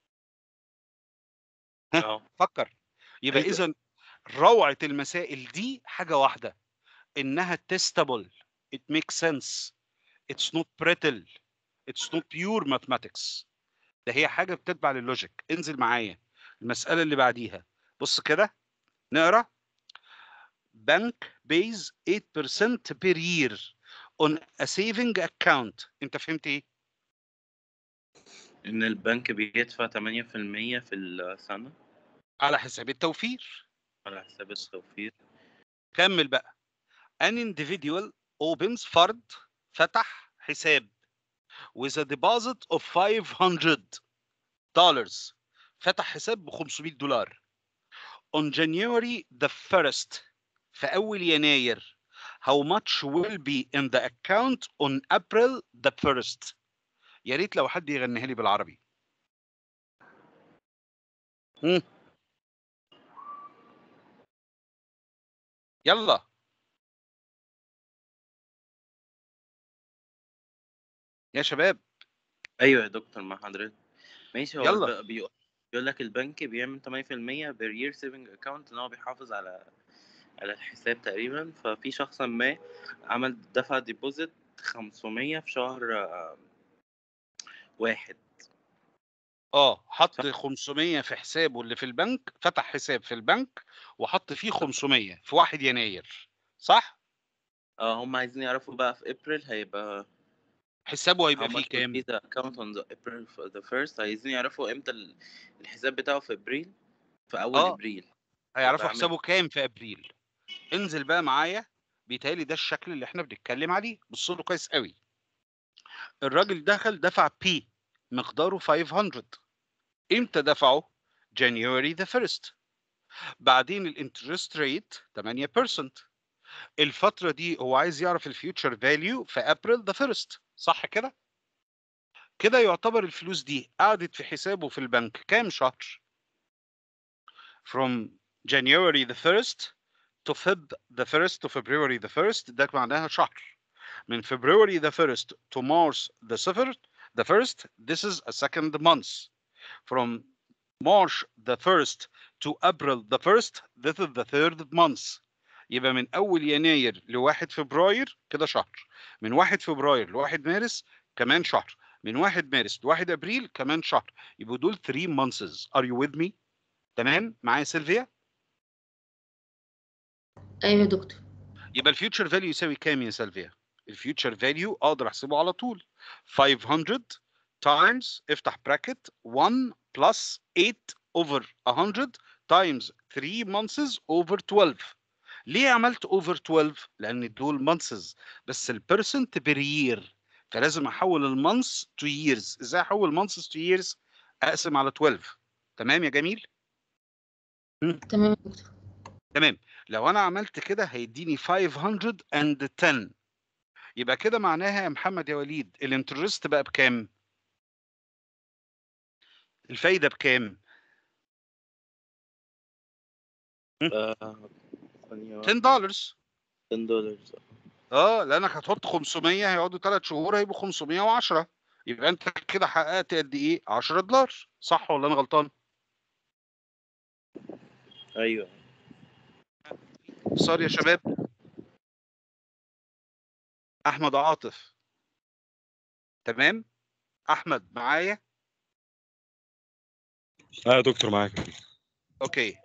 ها. اه فكر يبقى أيوة. اذا روعه المسائل دي حاجه واحده انها تيستابل it makes sense it's not brittle it's not pure mathematics ده هي حاجه بتتبع للوجيك انزل معايا المساله اللي بعديها بص كده نقرا bank pays 8% per year on a saving account انت فهمت ايه ان البنك بيدفع 8% في السنة على حساب التوفير على حساب التوفير كمل بقى an individual opens فرد فتح حساب with a deposit of 500 dollars فتح حساب ب 500 دولار on January the 1st في أول يناير how much will be in the account on April the 1st يا ريت لو حد يغنيها لي بالعربي هم. يلا يا شباب ايوه يا دكتور مع حضرتك ماشي هو يلا. الب- بيقول بيقول لك البنك بيعمل 8% بير يير سيفنج اكونت ان هو بيحافظ على على الحساب تقريبا ففي شخص ما عمل دفع ديبوزيت 500 في شهر آه، واحد اه حط 500 في حسابه اللي في البنك فتح حساب في البنك وحط فيه 500 في 1 يناير صح اه هم عايزين يعرفوا بقى في ابريل هيبقى حسابه how هيبقى فيه much will كام be the account on the April for the first عايزين يعرفوا امتى ال- الحساب بتاعه في ابريل في اول آه. ابريل هيعرفوا بعمل- حسابه كام في ابريل انزل بقى معايا بيتهيألي ده الشكل اللي احنا بنتكلم عليه بص له كويس قوي الراجل دخل دفع بي مقداره 500 امتى دفعه جانيوري ذا 1st بعدين الانترست ريت 8% الفترة دي هو عايز يعرف الفيوتشر فاليو في ابريل ذا 1st صح كده كده يعتبر الفلوس دي قعدت في حسابه في البنك كام شهر from January the 1st to Feb the 1st to February the 1st ده معناها شهر من February the 1st to March the 1st the 1st this is a second month from March the 1st to April the 1st this is the third month يبقى من أول يناير لواحد فبراير كده شهر من واحد فبراير لواحد مارس كمان شهر من واحد مارس لواحد أبريل كمان شهر يبقوا دول 3 months are you with me تمام معايا سيلفيا ايوه يا دكتور يبقى الفيوتشر فاليو يساوي كام يا سيلفيا الفيوتشر فاليو اقدر احسبه على طول 500 times افتح براكت 1 plus 8 over 100 times 3 months over 12 ليه عملت over 12 لان دول months بس البرسنت بير يير فلازم احول المانثs to years ازاي احول months to years اقسم على 12 تمام يا جميل تمام يا دكتور تمام لو انا عملت كده هيديني 510 يبقى كده معناها يا محمد يا وليد الانترست بقى بكام الفايده بكام آه، ثانية 10 دولار 10 دولار اه لانك هتحط 500 هيقعدوا 3 شهور هيبقوا 510 يبقى انت كده حققت قد ايه 10 دولار صح ولا انا غلطان ايوه صار يا شباب احمد عاطف تمام احمد معايا اه يا دكتور معاك اوكي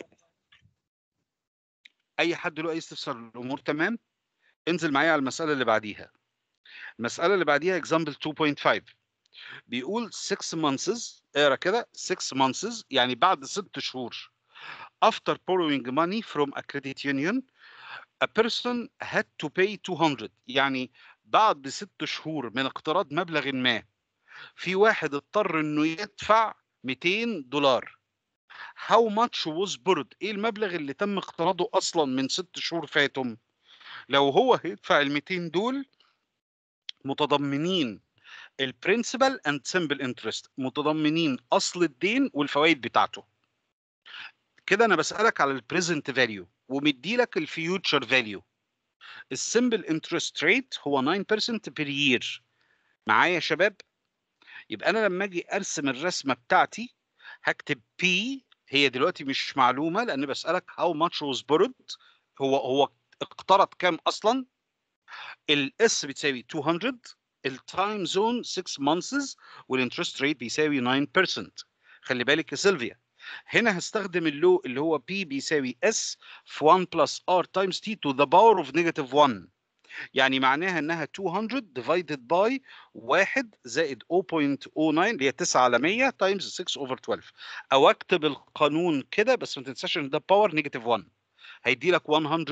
اي حد له اي استفسار الامور تمام انزل معايا على المساله اللي بعديها المساله اللي بعديها example 2.5 بيقول 6 months اقرا كده 6 months يعني بعد 6 شهور after borrowing money from a credit union a person had to pay 200 يعني بعد 6 شهور من اقتراض مبلغ ما في واحد اضطر انه يدفع 200 دولار how much was borrowed ايه المبلغ اللي تم اقتراضه اصلا من ست شهور فاتهم لو هو هيدفع ال 200 دول متضمنين البرنسبل اند سمبل انترست متضمنين اصل الدين والفوائد بتاعته كده انا بسالك على البريزنت فاليو ومدي لك الفيوتشر فاليو السمبل انترست ريت هو 9% بير يير معايا يا شباب يبقى انا لما اجي ارسم الرسمه بتاعتي هكتب P هي دلوقتي مش معلومه لان بسالك how much was borrowed هو هو اقترض كام اصلا الاس بتساوي 200 التايم زون 6 مانثس والانترست ريت بيساوي 9% خلي بالك يا سيلفيا هنا هستخدم اللو اللي هو P بيساوي S في 1 بلس R times T to the power of negative 1 يعني معناها انها 200 divided by 1 زائد 0.09 اللي هي 9 على 100 times 6 over 12 او اكتب القانون كده بس ما تنساش ان ده باور نيجاتيف 1 هيدي لك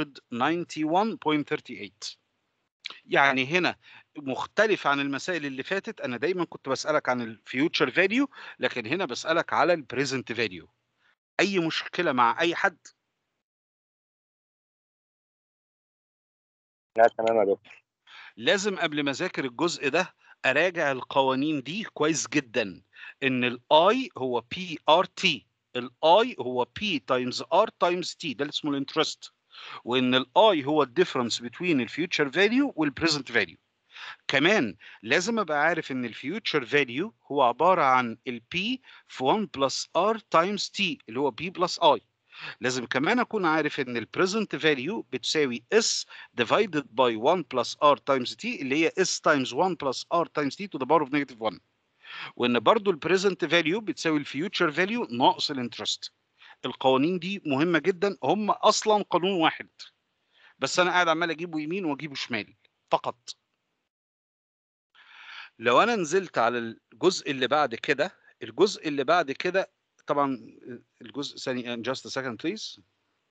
191.38 يعني هنا مختلف عن المسائل اللي فاتت انا دايما كنت بسالك عن الفيوتشر فاليو لكن هنا بسالك على البريزنت فاليو اي مشكله مع اي حد لا تمام يا دكتور لازم قبل ما اذاكر الجزء ده اراجع القوانين دي كويس جدا ان الاي هو بي ار تي الاي هو بي تايمز ار تايمز تي ده اللي اسمه الانترست وان الاي هو الديفرنس بين الفيوتشر فاليو والبريزنت فاليو كمان لازم ابقى عارف ان الفيوتشر فاليو هو عباره عن البي في 1 بلس ار تايمز تي اللي هو بي بلس اي لازم كمان اكون عارف ان البريزنت فاليو بتساوي اس divided by 1 plus r times t اللي هي s times 1 plus r times t to the power of negative 1 وان برضو البريزنت فاليو بتساوي الفيوتشر فاليو ناقص الانترست القوانين دي مهمه جدا هم اصلا قانون واحد بس انا قاعد عمال اجيبه يمين واجيبه شمال فقط لو انا نزلت على الجزء اللي بعد كده الجزء اللي بعد كده طبعا الجزء ثاني just a second please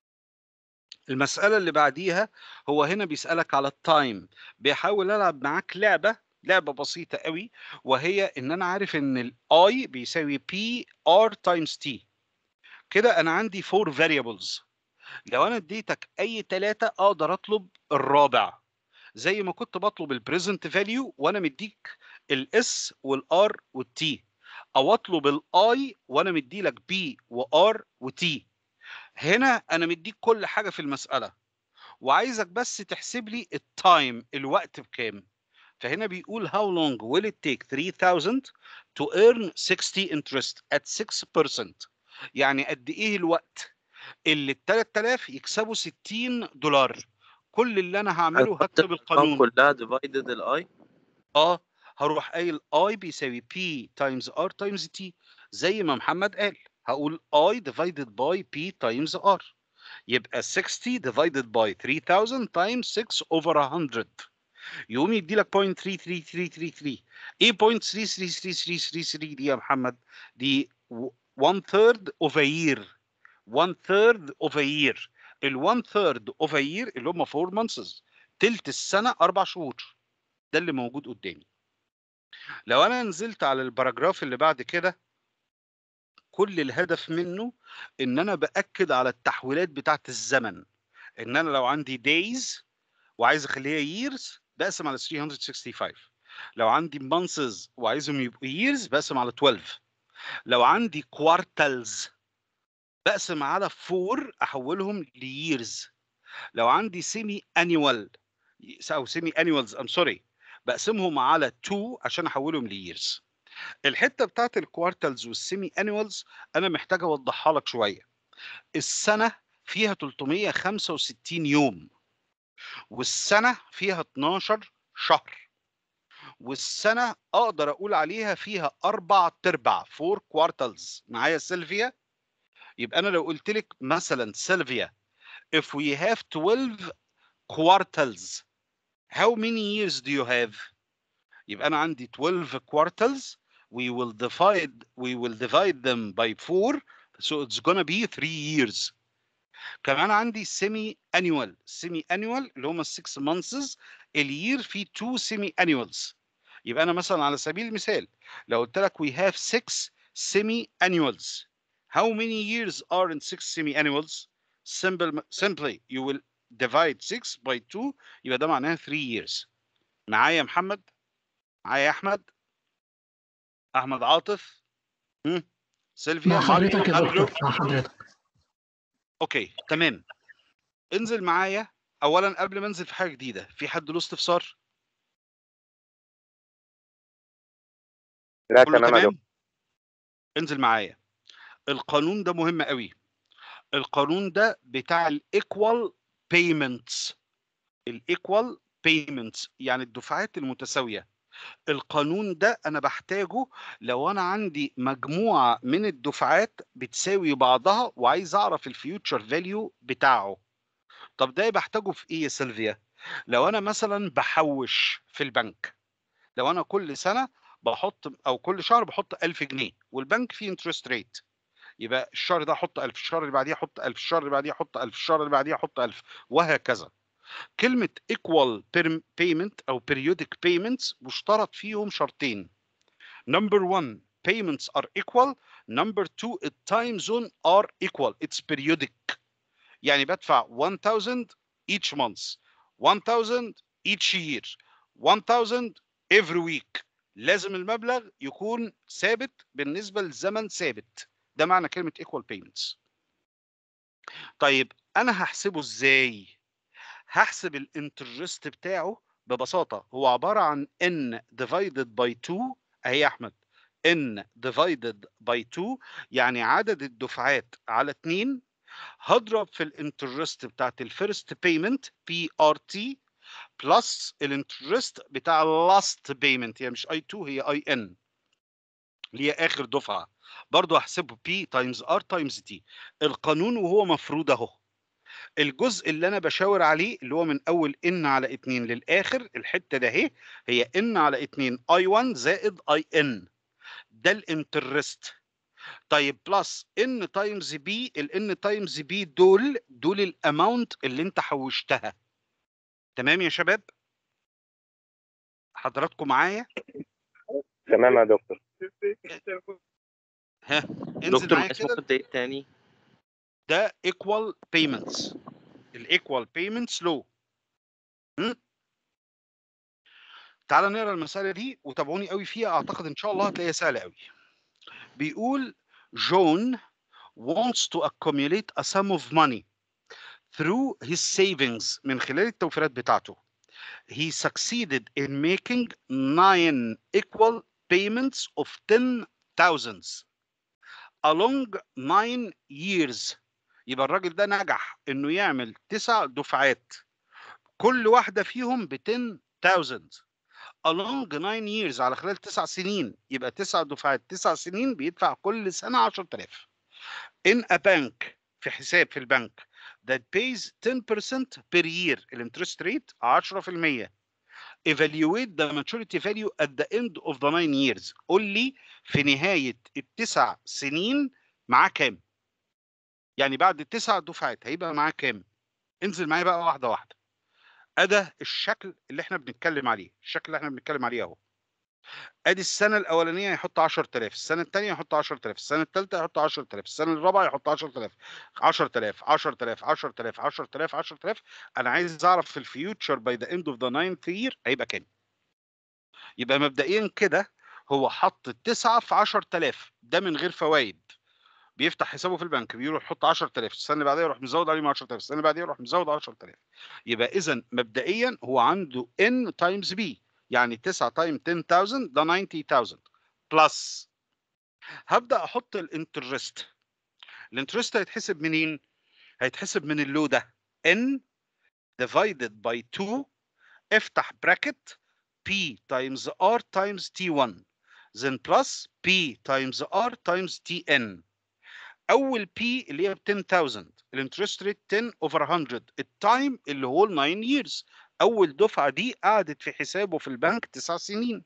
المسألة اللي بعديها هو هنا بيسألك على التايم بيحاول ألعب معاك لعبة لعبة بسيطة قوي وهي إن أنا عارف إن الآي بيساوي بي ار تايمز تي كده أنا عندي فور variables لو أنا اديتك أي ثلاثة أقدر أطلب الرابع زي ما كنت بطلب البريزنت فاليو وأنا مديك الاس والار والتي او اطلب الاي وانا مدي لك بي وار وتي هنا انا مديك كل حاجه في المساله وعايزك بس تحسب لي التايم الوقت بكام فهنا بيقول how long will it take 3000 to earn 60 interest at 6% يعني قد ايه الوقت اللي ال 3000 يكسبوا 60 دولار كل اللي انا هعمله هكتب القانون كلها ديفايدد الاي اه هروح قايل I بيساوي P times R times T زي ما محمد قال هقول I divided by P times R يبقى 60 divided by 3000 times 6 over 100 يقوم يدي لك 0.33333 ايه 0.33333 دي يا محمد دي 1 third of a year 1 third of a year ال 1 third of a year اللي هم 4 months تلت السنه اربع شهور ده اللي موجود قدامي لو انا نزلت على الباراجراف اللي بعد كده كل الهدف منه ان انا باكد على التحويلات بتاعه الزمن ان انا لو عندي days وعايز اخليها years بقسم على 365 لو عندي months وعايزهم يبقوا years بقسم على 12 لو عندي quarters بقسم على 4 احولهم لyears لو عندي semi annual او semi annuals I'm sorry بقسمهم على 2 عشان احولهم ليرز الحته بتاعت الكوارتلز والسيمي انيوالز انا محتاج اوضحها لك شويه السنه فيها 365 يوم والسنه فيها 12 شهر والسنه اقدر اقول عليها فيها اربع تربع فور كوارتلز معايا سيلفيا يبقى انا لو قلت لك مثلا سيلفيا if we have 12 quarters how many years do you have يبقى انا عندي 12 quarters we will divide we will divide them by 4 so it's gonna be 3 years كمان عندي semi annual semi annual اللي هم 6 months اليير فيه 2 semi annuals يبقى انا مثلا على سبيل المثال لو قلت لك we have 6 semi annuals how many years are in 6 semi annuals simple simply you will divide 6 by 2 يبقى ده معناها 3 years معايا يا محمد معايا يا احمد احمد عاطف هم؟ سيلفيا مع ماريو حضرتك يا اندرو دكتور مع حضرتك اوكي تمام انزل معايا اولا قبل ما انزل في حاجه جديده في حد له استفسار لا كله تمام يا دكتور تمام انزل معايا القانون ده مهم قوي القانون ده بتاع الايكوال بيمنتس الايكوال بيمنتس يعني الدفعات المتساويه القانون ده انا بحتاجه لو انا عندي مجموعه من الدفعات بتساوي بعضها وعايز اعرف الفيوتشر فاليو بتاعه طب ده بحتاجه في ايه يا سيلفيا لو انا مثلا بحوش في البنك لو انا كل سنه بحط او كل شهر بحط 1000 جنيه والبنك فيه انترست ريت يبقى الشهر ده احط 1000 الشهر اللي بعديه احط 1000 الشهر اللي بعديه احط 1000 الشهر اللي بعديه احط 1000 وهكذا كلمة equal per- payment أو periodic payments مشترط فيهم شرطين number one payments are equal number two the time zone are equal it's periodic يعني بدفع 1000 each month 1000 each year 1000 every week لازم المبلغ يكون ثابت بالنسبة لزمن ثابت ده معنى كلمة equal payments طيب أنا هحسبه إزاي؟ هحسب الانترست بتاعه ببساطة هو عبارة عن n divided by 2 أهي يا أحمد n divided by 2 يعني عدد الدفعات على 2 هضرب في الانترست بتاعت الفيرست بيمنت بي ار تي بلس الانترست بتاع اللاست بيمنت هي مش اي 2 هي اي ان اللي هي اخر دفعه برضو هحسبه بي تايمز ار تايمز تي القانون وهو مفروض اهو الجزء اللي انا بشاور عليه اللي هو من اول ان على 2 للاخر الحته ده اهي هي ان على 2 اي 1 زائد اي ان ده الانترست طيب بلس ان تايمز بي الان تايمز بي دول دول الاماونت اللي انت حوشتها تمام يا شباب حضراتكم معايا تمام يا دكتور ها انزل دكتور معايا معلش كده ممكن تعيد تاني ده equal payments الايكوال payments law م? تعال نقرا المساله دي وتابعوني قوي فيها اعتقد ان شاء الله هتلاقيها سهله قوي بيقول جون wants to accumulate a sum of money through his savings من خلال التوفيرات بتاعته he succeeded in making nine equal payments of ten thousands along nine years يبقى الراجل ده نجح انه يعمل تسع دفعات كل واحده فيهم ب 10000 along 9 years على خلال تسع سنين يبقى تسع دفعات تسع سنين بيدفع كل سنه 10000 in a bank في حساب في البنك that pays 10% per year الانترست ريت 10% evaluate the maturity value at the end of the 9 years قول لي في نهايه التسع سنين معاه كام يعني بعد التسع دفعات هيبقى معاه كام انزل معايا بقى واحده واحده ادي الشكل اللي احنا بنتكلم عليه الشكل اللي احنا بنتكلم عليه اهو ادي السنه الاولانيه يحط 10000 السنه الثانيه يحط 10000 السنه الثالثه يحط 10000 السنه الرابعه يحط 10000 10000 10000 10000 10000 10000 انا عايز اعرف في الفيوتشر باي ذا اند اوف ذا ناينث يير هيبقى كام يبقى مبدئيا كده هو حط التسعه في 10000 ده من غير فوائد بيفتح حسابه في البنك بيروح يحط 10000 السنه اللي بعدها يروح مزود عليهم 10000 السنه اللي بعدها يروح مزود 10000 يبقى اذا مبدئيا هو عنده n تايمز بي يعني 9 تايم 10000 ده 90000 بلس هبدا احط الانترست الانترست هيتحسب منين هيتحسب من اللو ده n divided by 2 افتح براكت p times r times t1 then plus p times r times tn اول بي اللي هي ب 10000 الانترست ريت 10 اوفر 100 التايم اللي هو ال 9 years اول دفعه دي قعدت في حسابه في البنك 9 سنين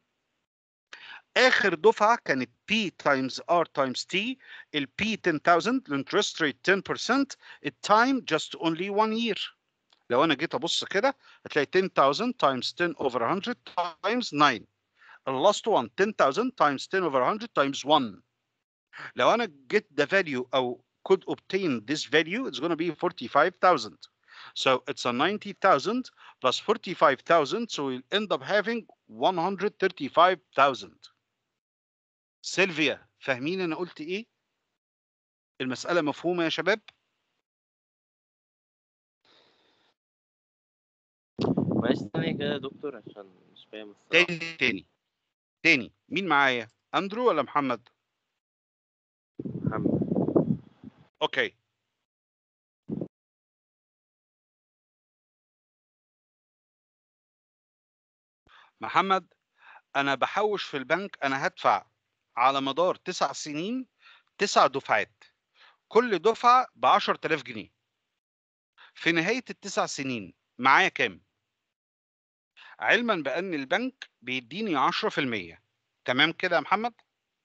اخر دفعه كانت P times R times T ال P 10000 الانترست ريت 10% التايم just only 1 year لو انا جيت ابص كده هتلاقي 10000 times 10 over 100 times 9 اللاست one 10000 times 10 over 100 times 1 لو انا get the value او could obtain this value it's going to be 45,000 so it's a 90,000 plus 45,000 so we'll end up having 135,000 سيلفيا فاهمين انا قلت ايه المساله مفهومه يا شباب معلش ثانية كده يا دكتور عشان مش فاهم الصراحة تاني تاني تاني مين معايا اندرو ولا محمد محمد اوكي محمد انا بحوش في البنك انا هدفع على مدار تسع سنين تسع دفعات كل دفعه ب 10000 جنيه في نهايه التسع سنين معايا كام علما بان البنك بيديني 10% تمام كده يا محمد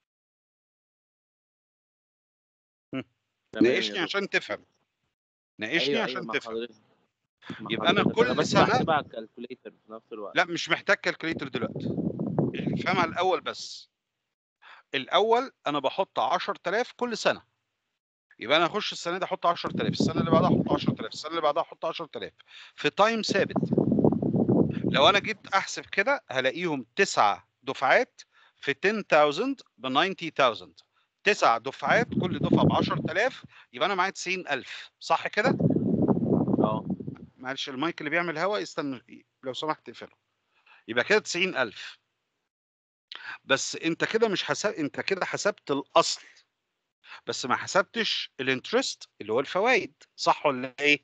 تمام يا ناقشني دكتور. عشان تفهم ناقشني أيوه عشان أيوه مع تفهم حضرتك مع يبقى أنا حضرتك. كل بس سنة- بحسبها على الكالكوليتر في نفس الوقت لا مش محتاج كالكوليتر دلوقتي افهمها الاول بس الاول انا بحط 10000 كل سنه يبقى انا اخش السنه دي احط 10000 السنه اللي بعدها احط 10000 السنه اللي بعدها احط 10000 في تايم ثابت لو انا جيت احسب كده هلاقيهم تسع دفعات في 10000 ب 90000 تسع دفعات كل دفعه ب 10000 يبقى انا معايا 90000 صح كده اه معلش المايك اللي بيعمل هوا استنى لو سمحت اقفله يبقى كده 90000 بس انت كده مش حسب انت كده حسبت الاصل بس ما حسبتش الانترست اللي هو الفوائد صح ولا ايه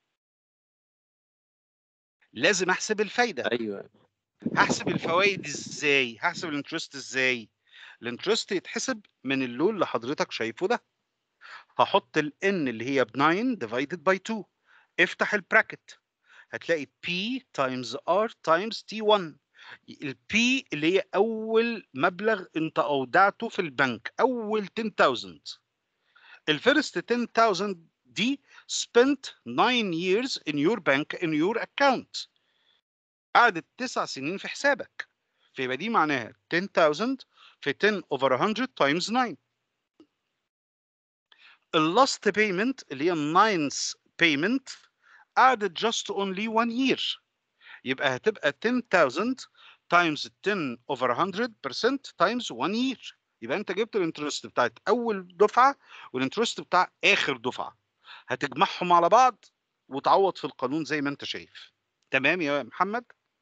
لازم احسب الفايده ايوه هحسب الفوائد ازاي هحسب الانترست ازاي الانترست يتحسب من اللون اللي حضرتك شايفه ده هحط ال n اللي هي ب 9 divided by 2 افتح البراكت هتلاقي P times R times T1 ال P اللي هي أول مبلغ أنت أودعته في البنك أول 10000 الفيرست 10000 دي spent 9 years in your bank in your account قعدت تسع سنين في حسابك فيبقى دي معناها 10000 في 10 over 100 times 9 اللاست بيمنت اللي هي الناينث بيمنت قعدت just only one year يبقى هتبقى 10000 times 10 over 100% times 1 year يبقى انت جبت الانترست بتاعت اول دفعه والانترست بتاع اخر دفعه هتجمعهم على بعض وتعوض في القانون زي ما انت شايف تمام يا محمد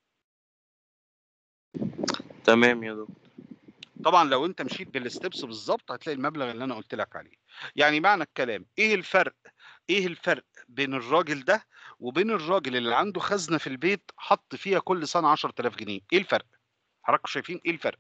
تمام يا دكتور طبعا لو انت مشيت بالستبس بالظبط هتلاقي المبلغ اللي انا قلت لك عليه يعني معنى الكلام ايه الفرق ايه الفرق بين الراجل ده وبين الراجل اللي عنده خزنه في البيت حط فيها كل سنه 10000 جنيه ايه الفرق حضراتكم شايفين ايه الفرق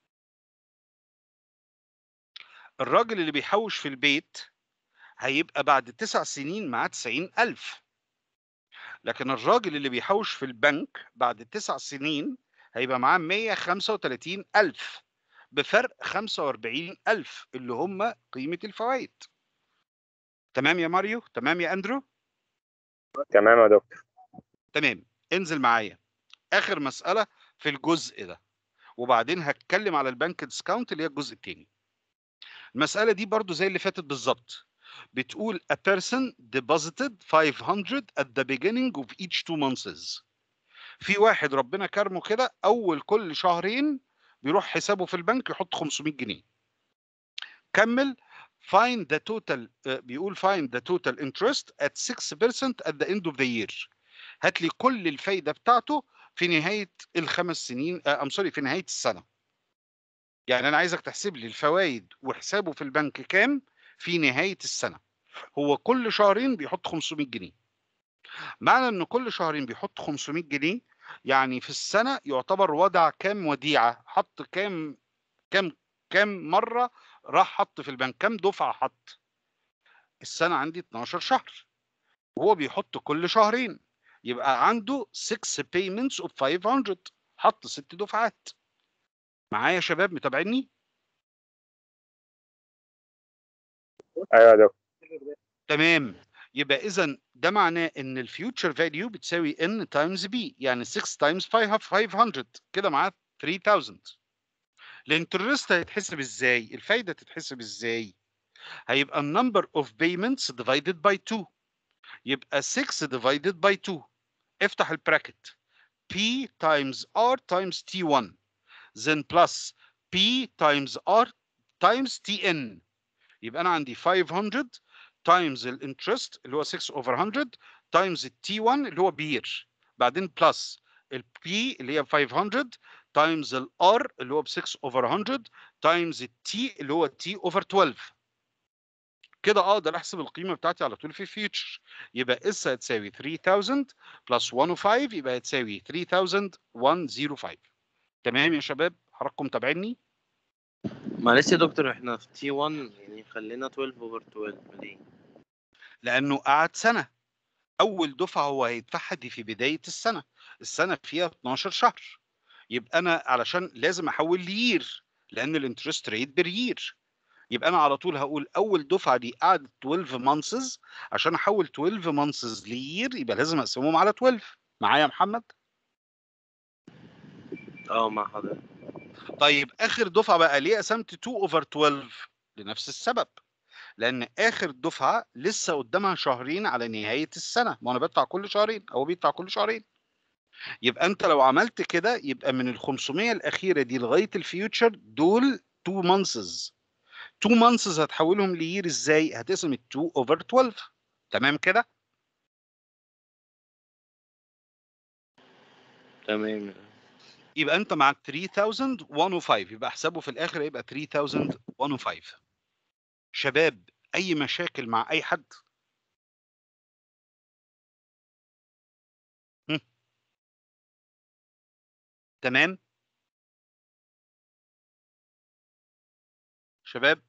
الراجل اللي بيحوش في البيت هيبقى بعد تسع سنين معاه 90000 لكن الراجل اللي بيحوش في البنك بعد تسع سنين هيبقى معاه 135000 بفرق 45000 اللي هم قيمة الفوائد تمام يا ماريو تمام يا أندرو تمام يا دكتور تمام انزل معايا آخر مسألة في الجزء ده وبعدين هتكلم على البنك ديسكاونت اللي هي الجزء الثاني المسألة دي برضو زي اللي فاتت بالظبط بتقول a person deposited 500 at the beginning of each two months في واحد ربنا كرمه كده أول كل شهرين بيروح حسابه في البنك يحط 500 جنيه كمل find the total آه، بيقول find the total interest at 6% at the end of the year هات لي كل الفايدة بتاعته في نهاية الخمس سنين ام سوري في نهاية السنة يعني انا عايزك تحسب لي الفوائد وحسابه في البنك كام في نهاية السنة هو كل شهرين بيحط 500 جنيه معنى ان كل شهرين بيحط 500 جنيه يعني في السنة يعتبر وضع كام وديعة حط كام كام كام مرة راح حط في البنك كام دفعة حط السنة عندي 12 شهر وهو بيحط كل شهرين يبقى عنده 6 payments of 500 حط ست دفعات معايا يا شباب متابعيني ايوه يا دكتور تمام يبقى اذا ده معناه ان الفيوتشر فاليو بتساوي n تايمز b يعني 6 تايمز 500 كده معاه 3000 الانترست هيتحسب ازاي الفايده تتحسب ازاي هيبقى النمبر اوف payments divided by 2 يبقى 6 divided by 2 افتح البراكت p times r times t1 then plus p times r تايمز تي ان يبقى انا عندي 500 تايمز الانترست اللي هو 6 اوفر 100 تايمز التي 1 اللي هو بير بعدين بلس البي اللي هي 500 تايمز الار اللي هو ب 6 اوفر 100 تايمز التي اللي هو تي اوفر 12 كده اقدر احسب القيمه بتاعتي على طول في الفيوتشر يبقى اس هتساوي 3000 بلس 105 يبقى هتساوي 3105 تمام يا شباب حضراتكم متابعيني معلش يا دكتور احنا في تي 1 يعني خلينا 12 اوفر 12 ليه؟ لانه قعد سنه اول دفعه هو هيدفعها دي في بدايه السنه السنه فيها 12 شهر يبقى انا علشان لازم احول لير لان الانترست ريت برير يبقى انا على طول هقول اول دفعه دي قعدت 12 مانسز عشان احول 12 مانسز لير يبقى لازم اقسمهم على 12 معايا يا محمد اه مع حضرتك طيب اخر دفعه بقى ليه قسمت 2 اوفر 12 لنفس السبب لان اخر دفعه لسه قدامها شهرين على نهايه السنه ما انا بدفع كل شهرين او بيدفع كل شهرين يبقى انت لو عملت كده يبقى من ال 500 الاخيره دي لغايه الفيوتشر دول 2 مانسز 2 مانسز هتحولهم ليير ازاي هتقسم ال 2 اوفر 12 تمام كده تمام يبقى انت معاك 3105 يبقى احسبه في الاخر يبقى 3105 شباب اي مشاكل مع اي حد هم؟ تمام شباب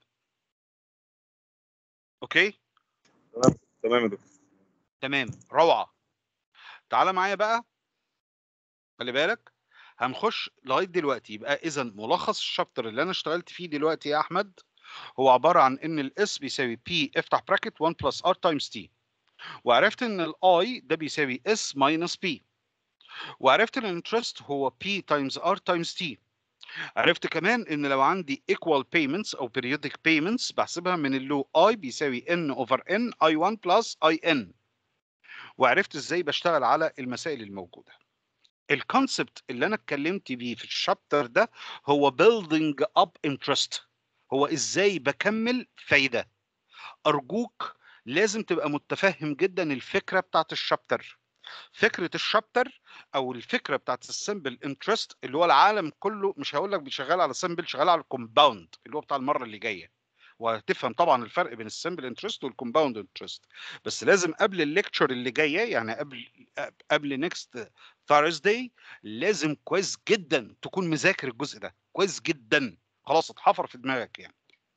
اوكي تمام يا دكتور تمام روعه تعالى معايا بقى خلي بالك هنخش لغايه دلوقتي يبقى اذا ملخص الشابتر اللي انا اشتغلت فيه دلوقتي يا احمد هو عباره عن ان الاس بيساوي بي افتح براكت 1 بلس ار تايمز تي وعرفت ان الاي ده بيساوي اس ماينس بي وعرفت ان الانترست هو بي تايمز ار تايمز تي عرفت كمان ان لو عندي equal payments او periodic payments بحسبها من اللو i بيساوي n over n i1 plus in وعرفت ازاي بشتغل على المسائل الموجوده الكونسبت اللي انا اتكلمت بيه في الشابتر ده هو building up interest هو ازاي بكمل فايده ارجوك لازم تبقى متفهم جدا الفكره بتاعت الشابتر فكره الشابتر او الفكره بتاعت السمبل انترست اللي هو العالم كله مش هقول لك بيشغل على سمبل شغال على الكومباوند اللي هو بتاع المره اللي جايه وهتفهم طبعا الفرق بين السمبل انترست والكومباوند انترست بس لازم قبل الليكتشر اللي جايه يعني قبل قبل نيكست ثارزداي لازم كويس جدا تكون مذاكر الجزء ده كويس جدا خلاص اتحفر في دماغك يعني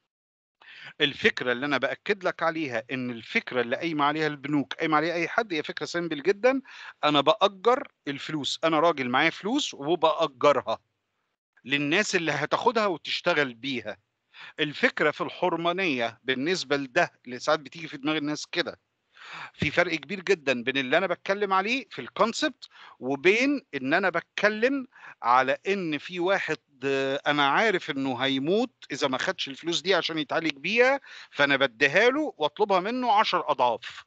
الفكره اللي انا باكد لك عليها ان الفكره اللي قايمه عليها البنوك قايمه عليها اي حد هي فكره سيمبل جدا انا باجر الفلوس انا راجل معايا فلوس وباجرها للناس اللي هتاخدها وتشتغل بيها الفكره في الحرمانيه بالنسبه لده اللي ساعات بتيجي في دماغ الناس كده في فرق كبير جدا بين اللي انا بتكلم عليه في الكونسبت وبين ان انا بتكلم على ان في واحد آه، انا عارف انه هيموت اذا ما خدش الفلوس دي عشان يتعالج بيها فانا بديها له واطلبها منه 10 اضعاف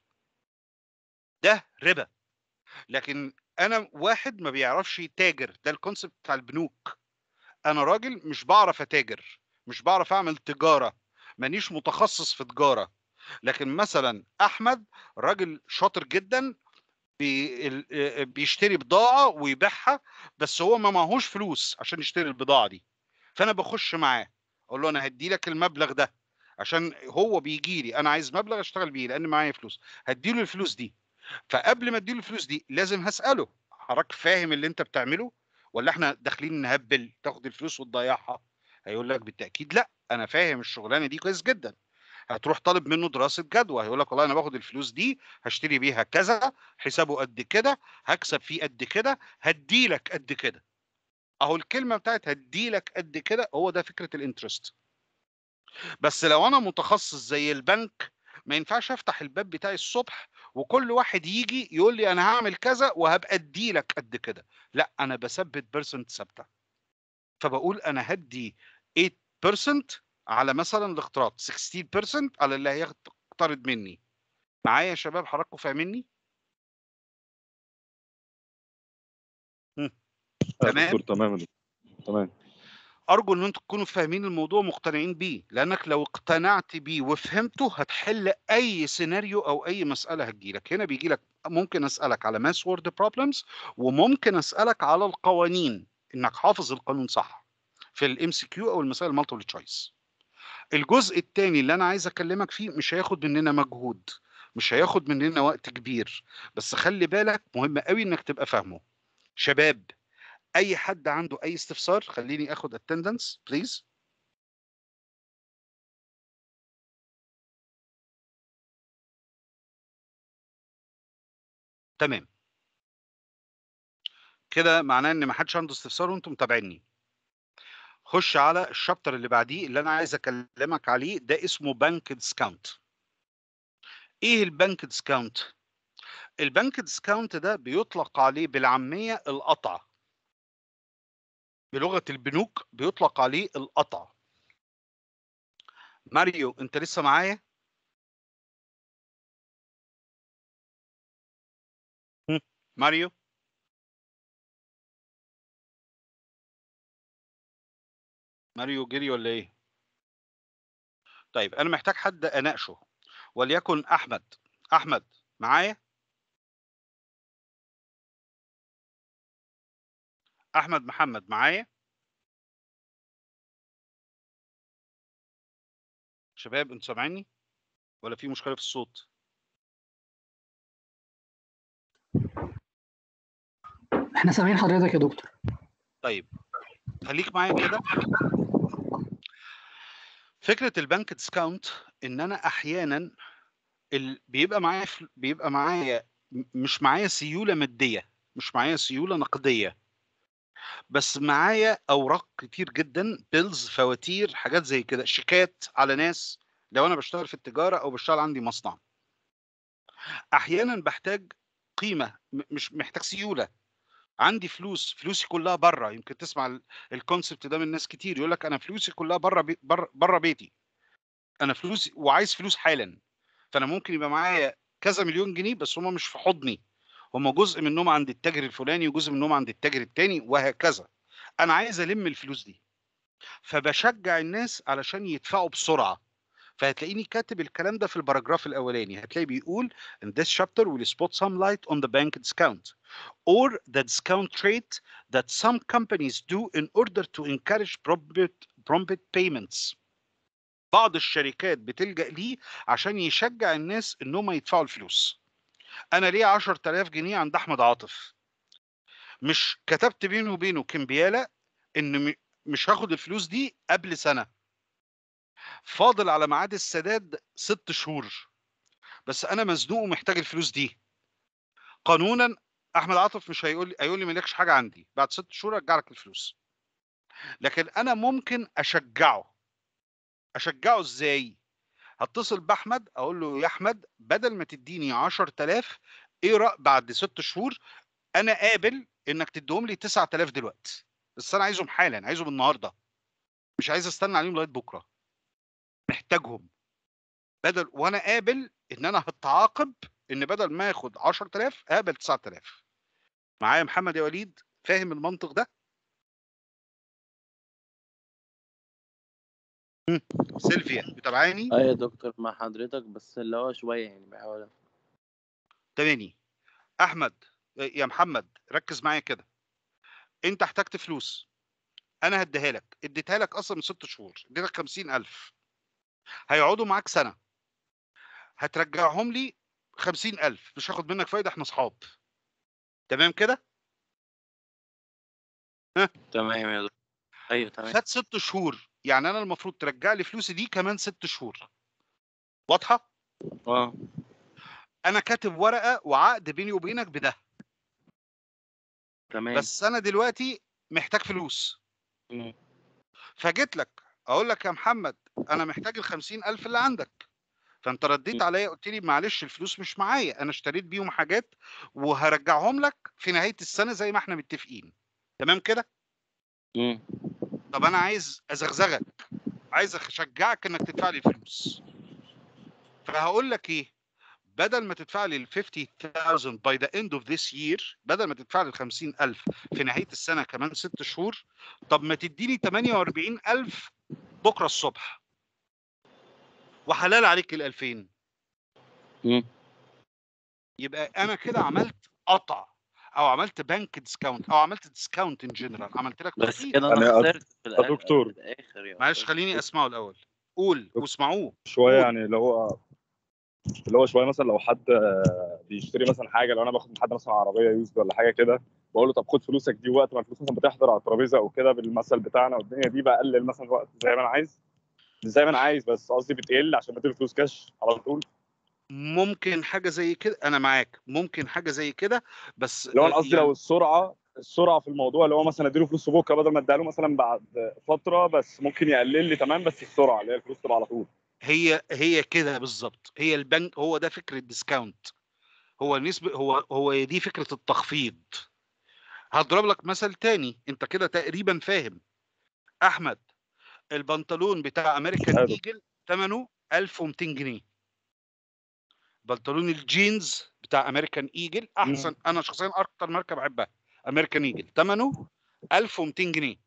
ده ربا لكن انا واحد ما بيعرفش يتاجر ده الكونسبت بتاع البنوك انا راجل مش بعرف اتاجر مش بعرف اعمل تجاره مانيش متخصص في تجاره لكن مثلا احمد راجل شاطر جدا بي- ال- آه، بيشتري بضاعه ويبيعها بس هو ما معهوش فلوس عشان يشتري البضاعه دي فانا بخش معاه اقول له انا هدي لك المبلغ ده عشان هو بيجي لي انا عايز مبلغ اشتغل بيه لان معايا فلوس هدي له الفلوس دي فقبل ما ادي له الفلوس دي لازم هساله حضرتك فاهم اللي انت بتعمله ولا احنا داخلين نهبل تاخد الفلوس وتضيعها هيقول لك بالتاكيد لا انا فاهم الشغلانه دي كويس جدا هتروح طالب منه دراسه جدوى هيقول لك والله انا باخد الفلوس دي هشتري بيها كذا حسابه قد كده هكسب فيه قد كده هدي لك قد كده اهو الكلمه بتاعت هدي لك قد كده هو ده فكره الانترست بس لو انا متخصص زي البنك ما ينفعش افتح الباب بتاعي الصبح وكل واحد يجي يقول لي انا هعمل كذا وهبقى ادي لك قد كده لا انا بثبت بيرسنت ثابته فبقول انا هدي 8% على مثلا الاقتراض 16% على اللي هيقترض مني معايا يا شباب حضراتكم فاهميني يا تمام. دكتور تمام يا دكتور. تمام ارجو ان انتم تكونوا فاهمين الموضوع مقتنعين بيه لانك لو اقتنعت بيه وفهمته هتحل اي سيناريو او اي مساله هتجيلك هنا بيجي لك ممكن اسالك على ماس وورد بروبلمز وممكن اسالك على القوانين انك حافظ القانون صح في الام سي كيو او المسائل المالتيبل تشويس الجزء الثاني اللي انا عايز اكلمك فيه مش هياخد مننا مجهود مش هياخد مننا وقت كبير بس خلي بالك مهم قوي انك تبقى فاهمه شباب اي حد عنده اي استفسار خليني اخد اتندنس بليز تمام كده معناه ان ما حدش عنده استفسار وانتم متابعيني خش على الشابتر اللي بعديه اللي انا عايز اكلمك عليه ده اسمه بنك ديسكاونت ايه البنك ديسكاونت البنك ديسكاونت ده بيطلق عليه بالعاميه القطع بلغه البنوك بيطلق عليه القطع ماريو انت لسه معايا هم، ماريو ماريو جري ولا ايه طيب انا محتاج حد اناقشه وليكن احمد احمد معايا احمد محمد معايا شباب انتوا سامعيني ولا في مشكله في الصوت احنا سامعين حضرتك يا دكتور طيب خليك معايا كده فكره البنك ديسكاونت ان انا احيانا ال... بيبقى معايا فل- بيبقى معايا م- مش معايا سيوله ماديه مش معايا سيوله نقديه بس معايا اوراق كتير جدا بيلز فواتير حاجات زي كده شيكات على ناس لو انا بشتغل في التجاره او بشتغل عندي مصنع احيانا بحتاج قيمه م- مش محتاج سيوله عندي فلوس فلوسي كلها بره يمكن تسمع الكونسبت ده من ناس كتير يقول لك انا فلوسي كلها بره بي بره بره بيتي انا فلوسي وعايز فلوس حالا فانا ممكن يبقى معايا كذا مليون جنيه بس هم مش في حضني هم جزء منهم عند التاجر الفلاني وجزء منهم عند التاجر التاني وهكذا انا عايز الم الفلوس دي فبشجع الناس علشان يدفعوا بسرعه فهتلاقيني كاتب الكلام ده في الباراجراف الاولاني هتلاقي بيقول in this chapter we'll spot some light on the bank discount or the discount rate that some companies do in order to encourage prompt, prompt payments بعض الشركات بتلجأ ليه عشان يشجع الناس انهم يدفعوا الفلوس انا ليه 10000 جنيه عند احمد عاطف مش كتبت بينه وبينه كمبياله ان م- مش هاخد الفلوس دي قبل سنه فاضل على ميعاد السداد ست شهور بس انا مزنوق ومحتاج الفلوس دي قانونا احمد عاطف مش هيقول لي هيقول لي مالكش حاجه عندي بعد ست شهور ارجع لك الفلوس لكن انا ممكن اشجعه اشجعه ازاي هتصل باحمد اقول له يا احمد بدل ما تديني 10000 ايه رأ بعد ست شهور انا قابل انك تديهم لي 9000 دلوقتي بس انا عايزهم حالا عايزهم النهارده مش عايز استنى عليهم لغايه بكره محتاجهم بدل وانا قابل ان انا هتعاقب ان بدل ما اخد 10000 اقبل 9000 معايا محمد يا وليد فاهم المنطق ده مم. سيلفيا متابعاني ايوه يا دكتور مع حضرتك بس اللي هو شويه يعني بحاول أفهم. تماني احمد يا محمد ركز معايا كده انت احتجت فلوس انا هديها لك اديتها لك اصلا من ست شهور اديتك 50000 هيقعدوا معاك سنه هترجعهم لي 50000 مش هاخد منك فايده احنا اصحاب تمام كده تمام يا دكتور ايوه تمام فات ست شهور يعني انا المفروض ترجع لي فلوسي دي كمان ست شهور واضحه اه انا كاتب ورقه وعقد بيني وبينك بده تمام بس انا دلوقتي محتاج فلوس مم. فجيت لك اقول لك يا محمد انا محتاج ال 50000 اللي عندك فانت رديت م. عليا قلت لي معلش الفلوس مش معايا انا اشتريت بيهم حاجات وهرجعهم لك في نهايه السنه زي ما احنا متفقين تمام كده مم. طب انا عايز ازغزغك عايز اشجعك انك تدفع لي الفلوس فهقول لك ايه بدل ما تدفع لي ال 50000 باي ذا اند اوف ذيس يير بدل ما تدفع لي ال 50000 في نهايه السنه كمان ست شهور طب ما تديني 48000 بكره الصبح وحلال عليك ال 2000 مم. يبقى انا كده عملت قطع او عملت بنك ديسكاونت او عملت ديسكاونت ان جنرال عملت لك بس تخفيض كده انا يعني خسرت في الآخر دكتور. في الاخر يعني معلش خليني اسمعه الاول قول واسمعوه شويه قول. يعني اللي هو اللي هو شويه مثلا لو حد آه، بيشتري مثلا حاجه لو انا باخد من حد مثلا عربيه يوزد ولا حاجه كده بقول له طب خد فلوسك دي وقت ما الفلوس مثلا بتحضر على الترابيزه او كده بالمثل بتاعنا والدنيا دي بقلل مثلا وقت زي ما انا عايز مش زي ما انا عايز بس قصدي بتقل عشان بدي فلوس كاش على طول ممكن حاجه زي كده انا معاك ممكن حاجه زي كده بس اللي هو انا آه، قصدي يعني لو السرعه السرعه في الموضوع اللي هو مثلا اديله فلوس بكره بدل ما اديها له مثلا بعد فتره بس ممكن يقلل لي تمام بس السرعه اللي هي الفلوس تبقى على طول هي هي كده بالظبط هي البنك هو ده فكره ديسكاونت هو نسبه هو هو دي فكره التخفيض هضرب لك مثل تاني انت كده تقريبا فاهم احمد البنطلون بتاع امريكان حلو. ايجل ثمنه 1200 جنيه بنطلون الجينز بتاع امريكان ايجل احسن انا شخصيا اكتر ماركه بحبها امريكان ايجل ثمنه 1200 جنيه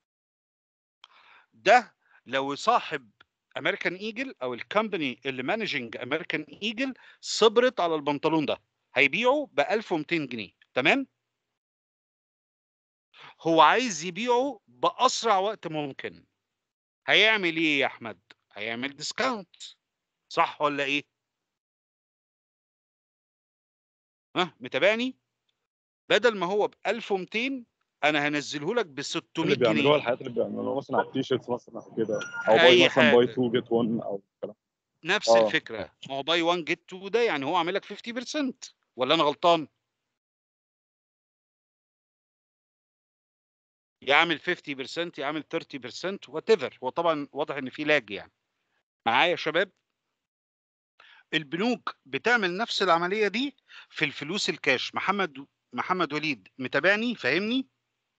ده لو صاحب امريكان ايجل او الكومباني اللي مانجنج امريكان ايجل صبرت على البنطلون ده هيبيعه ب 1200 جنيه تمام هو عايز يبيعه باسرع وقت ممكن هيعمل ايه يا احمد هيعمل ديسكاونت صح ولا ايه ها متابعني بدل ما هو ب 1200 انا هنزله لك ب 600 اللي بيعملوها جنيه الحاجات اللي بيعملوها مثلا على التيشيرتس مثلا او كده او باي أي مثلا باي حاجة. 2 جيت 1 او كلام نفس آه. الفكره ما هو باي 1 جيت 2 ده يعني هو عامل لك 50% ولا انا غلطان يعمل 50% يعمل 30% وات ايفر هو طبعا واضح ان في لاج يعني معايا يا شباب البنوك بتعمل نفس العمليه دي في الفلوس الكاش محمد محمد وليد متابعني فاهمني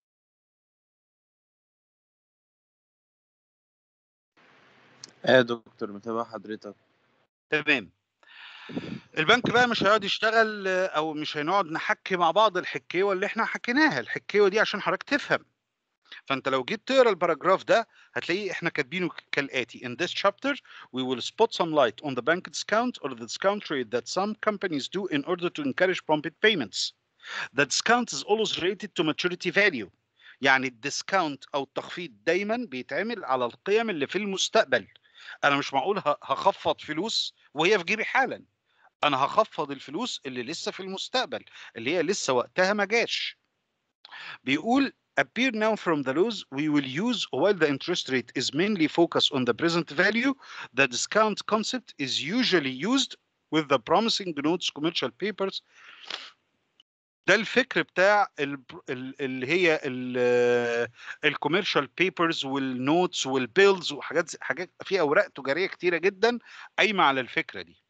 ايه يا دكتور متابع حضرتك تمام البنك بقى مش هيقعد يشتغل آه، او مش هنقعد نحكي مع بعض الحكايه اللي احنا حكيناها الحكايه دي عشان حضرتك تفهم فانت لو جيت تقرا الباراجراف ده هتلاقيه احنا كاتبينه كالاتي in this chapter we will spot some light on the bank discount or the discount rate that some companies do in order to encourage prompt payments the discount is always related to maturity value يعني الديسكاونت او التخفيض دايما بيتعمل على القيم اللي في المستقبل انا مش معقول ه- هخفض فلوس وهي في جيبي حالا انا هخفض الفلوس اللي لسه في المستقبل اللي هي لسه وقتها ما جاش بيقول appear now from the laws we will use while the interest rate is mainly focused on the present value the discount concept is usually used with the promising notes commercial papers ده الفكر بتاع ال- ال- اللي هي الكوميرشال بيبرز والنوتس والبيلز وحاجات زي- حاجات في اوراق تجاريه كتيره جدا قايمه على الفكره دي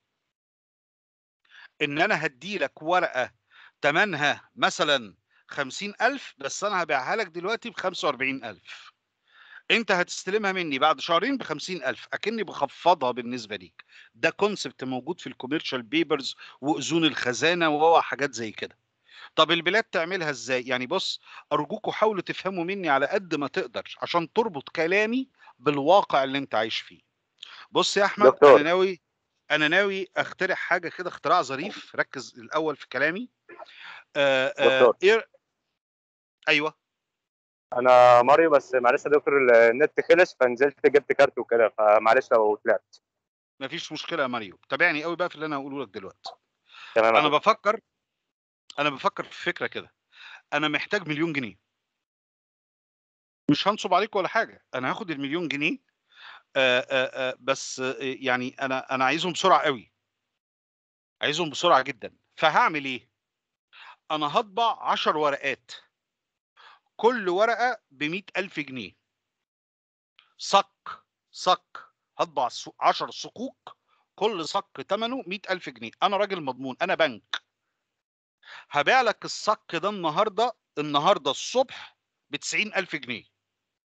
ان انا هدي لك ورقه ثمنها مثلا 50000 بس انا هبيعها لك دلوقتي ب 45000 انت هتستلمها مني بعد شهرين ب 50000 اكني بخفضها بالنسبه ليك ده كونسبت موجود في الكوميرشال بيبرز واذون الخزانه وحاجات زي كده طب البلاد تعملها ازاي يعني بص ارجوكوا حاولوا تفهموا مني على قد ما تقدر عشان تربط كلامي بالواقع اللي انت عايش فيه بص يا احمد دكتور. انا ناوي انا ناوي اخترع حاجه كده اختراع ظريف ركز الاول في كلامي آه آه دكتور. إيه ايوه انا ماريو بس معلش يا دكتور النت خلص فنزلت جبت كارت وكده فمعلش لو طلعت مفيش مشكله يا ماريو تابعني قوي بقى في اللي انا هقوله لك دلوقتي تمام يا انا دكتور. بفكر انا بفكر في فكره كده انا محتاج مليون جنيه مش هنصب عليك ولا حاجه انا هاخد المليون جنيه آآ آآ بس آه، يعني انا انا عايزهم بسرعه قوي عايزهم بسرعه جدا فهعمل ايه انا هطبع 10 ورقات كل ورقه ب ألف جنيه صك صك هطبع 10 صكوك كل صك ثمنه ألف جنيه انا راجل مضمون انا بنك هبيع لك الصك ده النهارده النهارده الصبح ب ألف جنيه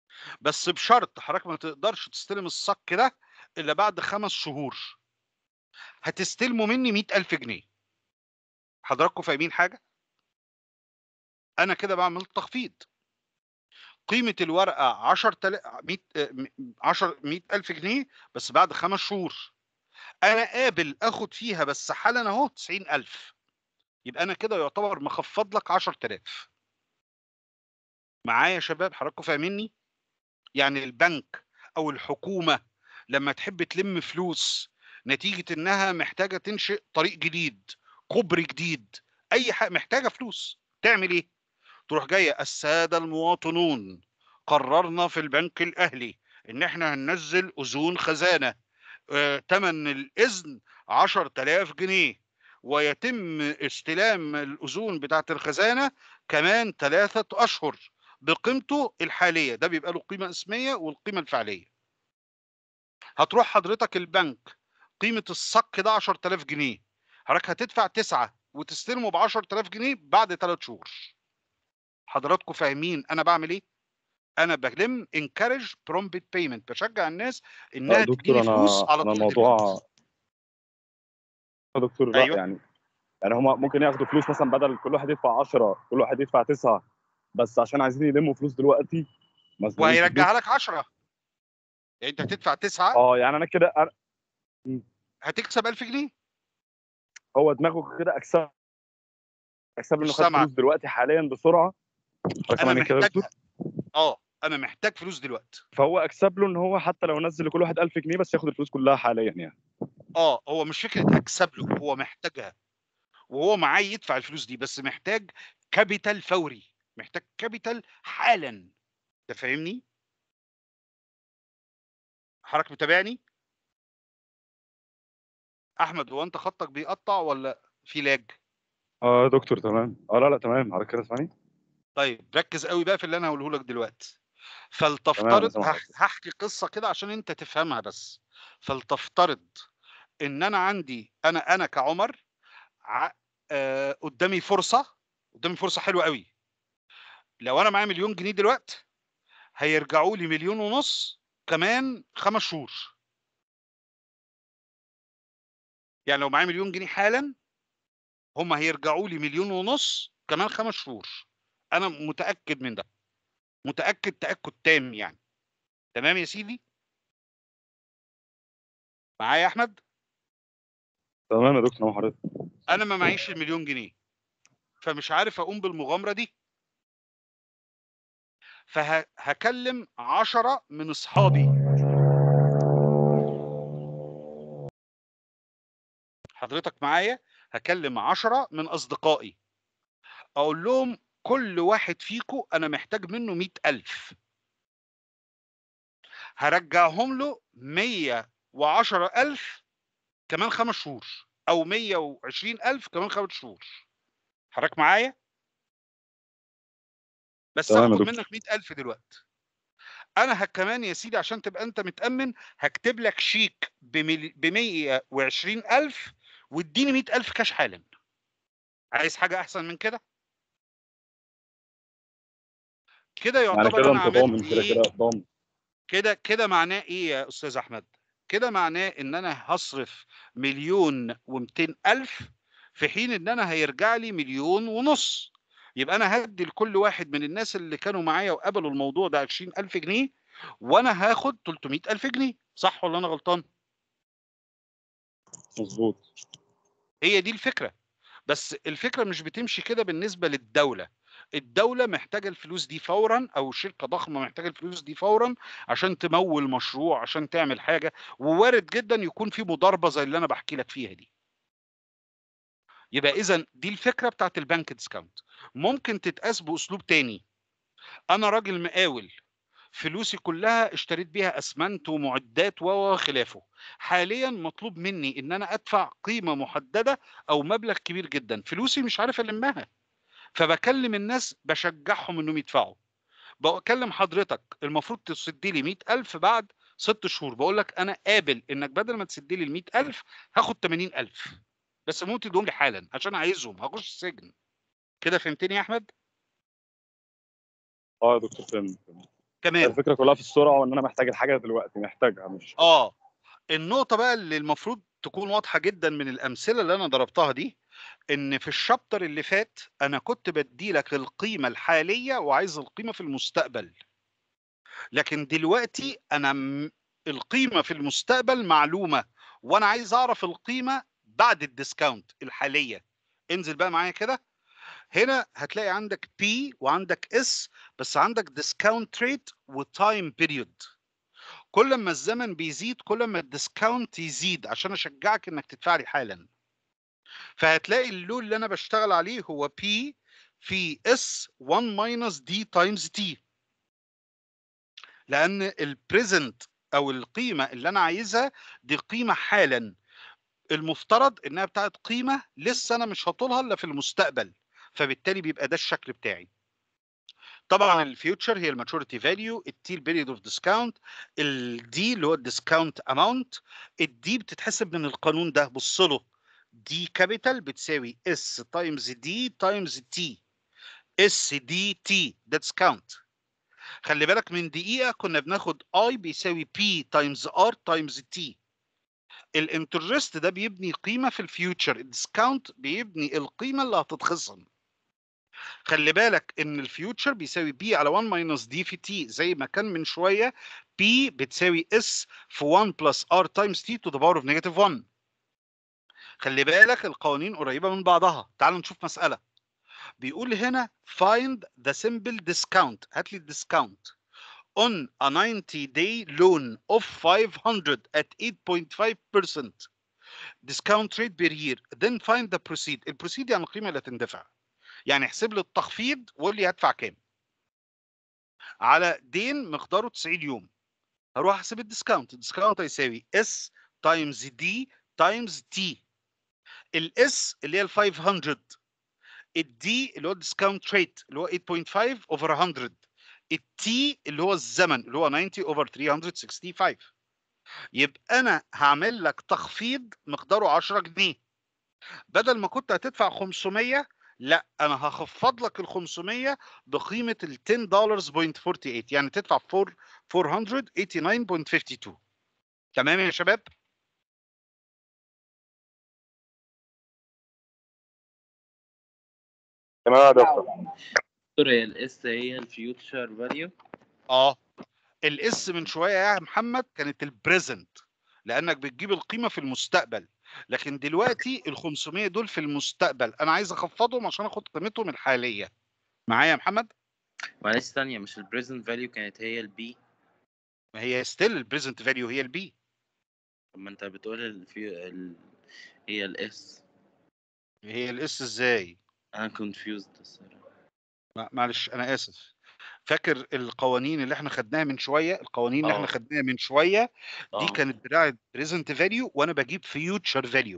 بس بشرط حضرتك ما تقدرش تستلم الصك ده الا بعد خمس شهور هتستلموا مني 100000 جنيه حضراتكم فاهمين حاجه انا كده بعمل تخفيض قيمه الورقه 10000 100 10 100000 جنيه بس بعد خمس شهور انا قابل اخد فيها بس حالا اهو 90000 يبقى انا كده يعتبر مخفض لك 10000 معايا يا شباب حضراتكم فاهميني يعني البنك او الحكومه لما تحب تلم فلوس نتيجه انها محتاجه تنشئ طريق جديد كوبري جديد اي حاجه محتاجه فلوس تعمل ايه تروح جايه الساده المواطنون قررنا في البنك الاهلي ان احنا هننزل اذون خزانه آه، تمن الاذن 10000 جنيه ويتم استلام الاذون بتاعه الخزانه كمان ثلاثه اشهر بقيمته الحاليه ده بيبقى له قيمه اسميه والقيمه الفعليه هتروح حضرتك البنك قيمه الصك ده 10000 جنيه حضرتك هتدفع تسعة وتستلمه ب 10000 جنيه بعد ثلاث شهور حضراتكم فاهمين انا بعمل ايه انا بلم انكارج برومبت بيمنت بشجع الناس لا انها دكتور تديني انا فلوس على انا طول الموضوع دلوقتي. يا دكتور لا أيوة. يعني يعني هما ممكن ياخدوا فلوس مثلا بدل كل واحد يدفع 10 كل واحد يدفع 9 بس عشان عايزين يلموا فلوس دلوقتي مزنوقين في وهيرجعها فلوس. لك 10 يعني انت هتدفع تسعة اه يعني انا كده أنا هتكسب 1000 جنيه هو دماغه كده اكسب اكسب مش انه خد سامعك. فلوس دلوقتي حاليا بسرعه حضرتك انا سامعني كده يا دكتور محتاج اه انا محتاج فلوس دلوقتي فهو اكسب له ان هو حتى لو نزل لكل واحد 1000 جنيه بس ياخد الفلوس كلها حاليا يعني اه هو مش فكره اكسب له هو محتاجها وهو معاه يدفع الفلوس دي بس محتاج كابيتال فوري محتاج كابيتال حالا انت فاهمني حضرتك متابعني احمد هو انت خطك بيقطع ولا في لاج اه يا دكتور تمام اه لا لا تمام حضرتك كده سامعني طيب ركز قوي بقى في اللي انا هقوله لك دلوقتي تمام فلتفترض سامع هح- حضرتك. هحكي قصه كده عشان انت تفهمها بس فلتفترض ان انا عندي انا انا كعمر ع- آه، قدامي فرصه قدامي فرصه حلوه قوي لو انا معايا مليون جنيه دلوقتي هيرجعوا لي مليون ونص كمان خمس شهور يعني لو معايا مليون جنيه حالا هم هيرجعوا لي مليون ونص كمان خمس شهور انا متاكد من ده متاكد تاكد تام يعني تمام يا سيدي معايا يا احمد تمام يا دكتور مع حضرتك انا ما معيش المليون جنيه فمش عارف اقوم بالمغامره دي فهكلم عشرة من اصحابي حضرتك معايا هكلم عشرة من اصدقائي اقول لهم كل واحد فيكم انا محتاج منه مئة الف هرجعهم له مية وعشرة الف كمان خمس شهور او مية وعشرين الف كمان خمس شهور حضرتك معايا بس تمام يا هاخد دكتور. منك مئة الف دلوقتي انا ه- كمان يا سيدي عشان تبقى انت متامن هكتب لك شيك ب 120 الف واديني 100 الف كاش حالا عايز حاجه احسن من كده كده يعني يعتبر كده انا انت ضامن عملت كده ايه كده ضامن كده كده معناه ايه يا استاذ احمد كده معناه ان انا هصرف مليون و200 الف في حين ان انا هيرجع لي مليون ونص يبقى انا هدي لكل واحد من الناس اللي كانوا معايا وقبلوا الموضوع ده 20000 جنيه وانا هاخد 300000 جنيه صح ولا انا غلطان مظبوط هي دي الفكره بس الفكره مش بتمشي كده بالنسبه للدوله الدوله محتاجه الفلوس دي فورا او شركه ضخمه محتاجه الفلوس دي فورا عشان تمول مشروع عشان تعمل حاجه ووارد جدا يكون في مضاربه زي اللي انا بحكي لك فيها دي يبقى اذا دي الفكره بتاعت البنك ديسكاونت ممكن تتقاس باسلوب تاني انا راجل مقاول فلوسي كلها اشتريت بيها اسمنت ومعدات وخلافه حاليا مطلوب مني ان انا ادفع قيمه محدده او مبلغ كبير جدا فلوسي مش عارف المها فبكلم الناس بشجعهم انهم يدفعوا بكلم حضرتك المفروض تسد لي 100000 بعد ست شهور بقول لك انا قابل انك بدل ما تسد لي ال 100000 هاخد 80000 بس ممكن تديهم لي حالا عشان عايزهم هخش السجن كده فهمتني يا احمد اه يا دكتور فهمت فهمت. تمام الفكره كلها في السرعه وان انا محتاج الحاجه دلوقتي محتاجها مش اه النقطة بقى اللي المفروض تكون واضحه جدا من الامثله اللي انا ضربتها دي ان في الشابتر اللي فات انا كنت بدي لك القيمه الحاليه وعايز القيمه في المستقبل لكن دلوقتي انا م- القيمه في المستقبل معلومه وانا عايز اعرف القيمه بعد الديسكاونت الحاليه انزل بقى معايا كده هنا هتلاقي عندك بي وعندك اس بس عندك ديسكاونت ريت وتايم بيريود كل ما الزمن بيزيد كل ما الديسكاونت يزيد عشان اشجعك انك تدفع لي حالا فهتلاقي اللون اللي انا بشتغل عليه هو بي في اس 1 ماينس دي تايمز تي لان البريزنت او القيمه اللي انا عايزها دي قيمه حالا المفترض انها بتاعت قيمه لسه انا مش هطولها الا في المستقبل فبالتالي بيبقى ده الشكل بتاعي طبعا الفيوتشر هي الماتوريتي فاليو التي البيريد اوف ديسكاونت الدي اللي هو الديسكاونت اماونت الدي بتتحسب من القانون ده بص له دي كابيتال بتساوي اس تايمز دي تايمز تي اس دي تي ده ديسكاونت خلي بالك من دقيقه كنا بناخد اي بيساوي بي تايمز ار تايمز تي الانترست ده بيبني قيمه في الفيوتشر الديسكاونت بيبني القيمه اللي هتتخصم خلي بالك ان الفيوتشر بيساوي بي على 1 ماينس دي في تي زي ما كان من شويه بي بتساوي اس في 1 بلس ار تايمز تي تو ذا باور اوف نيجاتيف 1 خلي بالك القوانين قريبه من بعضها تعال نشوف مساله بيقول هنا find the simple discount هات لي الديسكاونت on a 90 day loan of 500 at 8.5% discount rate per year then find the proceed البروسيد يعني القيمه اللي هتندفع يعني احسب لي التخفيض وقول لي هدفع كام على دين مقداره 90 يوم هروح احسب الديسكاونت الديسكاونت هيساوي اس تايمز دي تايمز تي الاس اللي هي ال 500 الدي اللي هو الديسكاونت ريت اللي هو 8.5 اوفر 100 التي اللي هو الزمن اللي هو 90 اوفر 365 يبقى انا هعمل لك تخفيض مقداره 10 جنيه بدل ما كنت هتدفع 500 لا انا هخفض لك ال 500 بقيمه ال 10 دولار بوينت 48 يعني تدفع 4 489.52 تمام يا شباب تمام يا دكتور دكتور هي الاس هي الفيوتشر فاليو اه الاس من شويه يا محمد كانت البريزنت لانك بتجيب القيمه في المستقبل لكن دلوقتي ال 500 دول في المستقبل انا عايز اخفضهم عشان اخد قيمتهم الحاليه معايا يا محمد معلش ثانية مش البريزنت فاليو كانت هي البي ما هي ستيل البريزنت فاليو هي البي طب ما انت بتقول الفيو ال... هي الاس هي الاس ازاي انا كونفيوزد الصراحة ما- معلش انا اسف فاكر القوانين اللي احنا خدناها من شويه القوانين اللي احنا آه. خدناها من شويه دي اه كانت بتاعه بريزنت فاليو وانا بجيب فيوتشر فاليو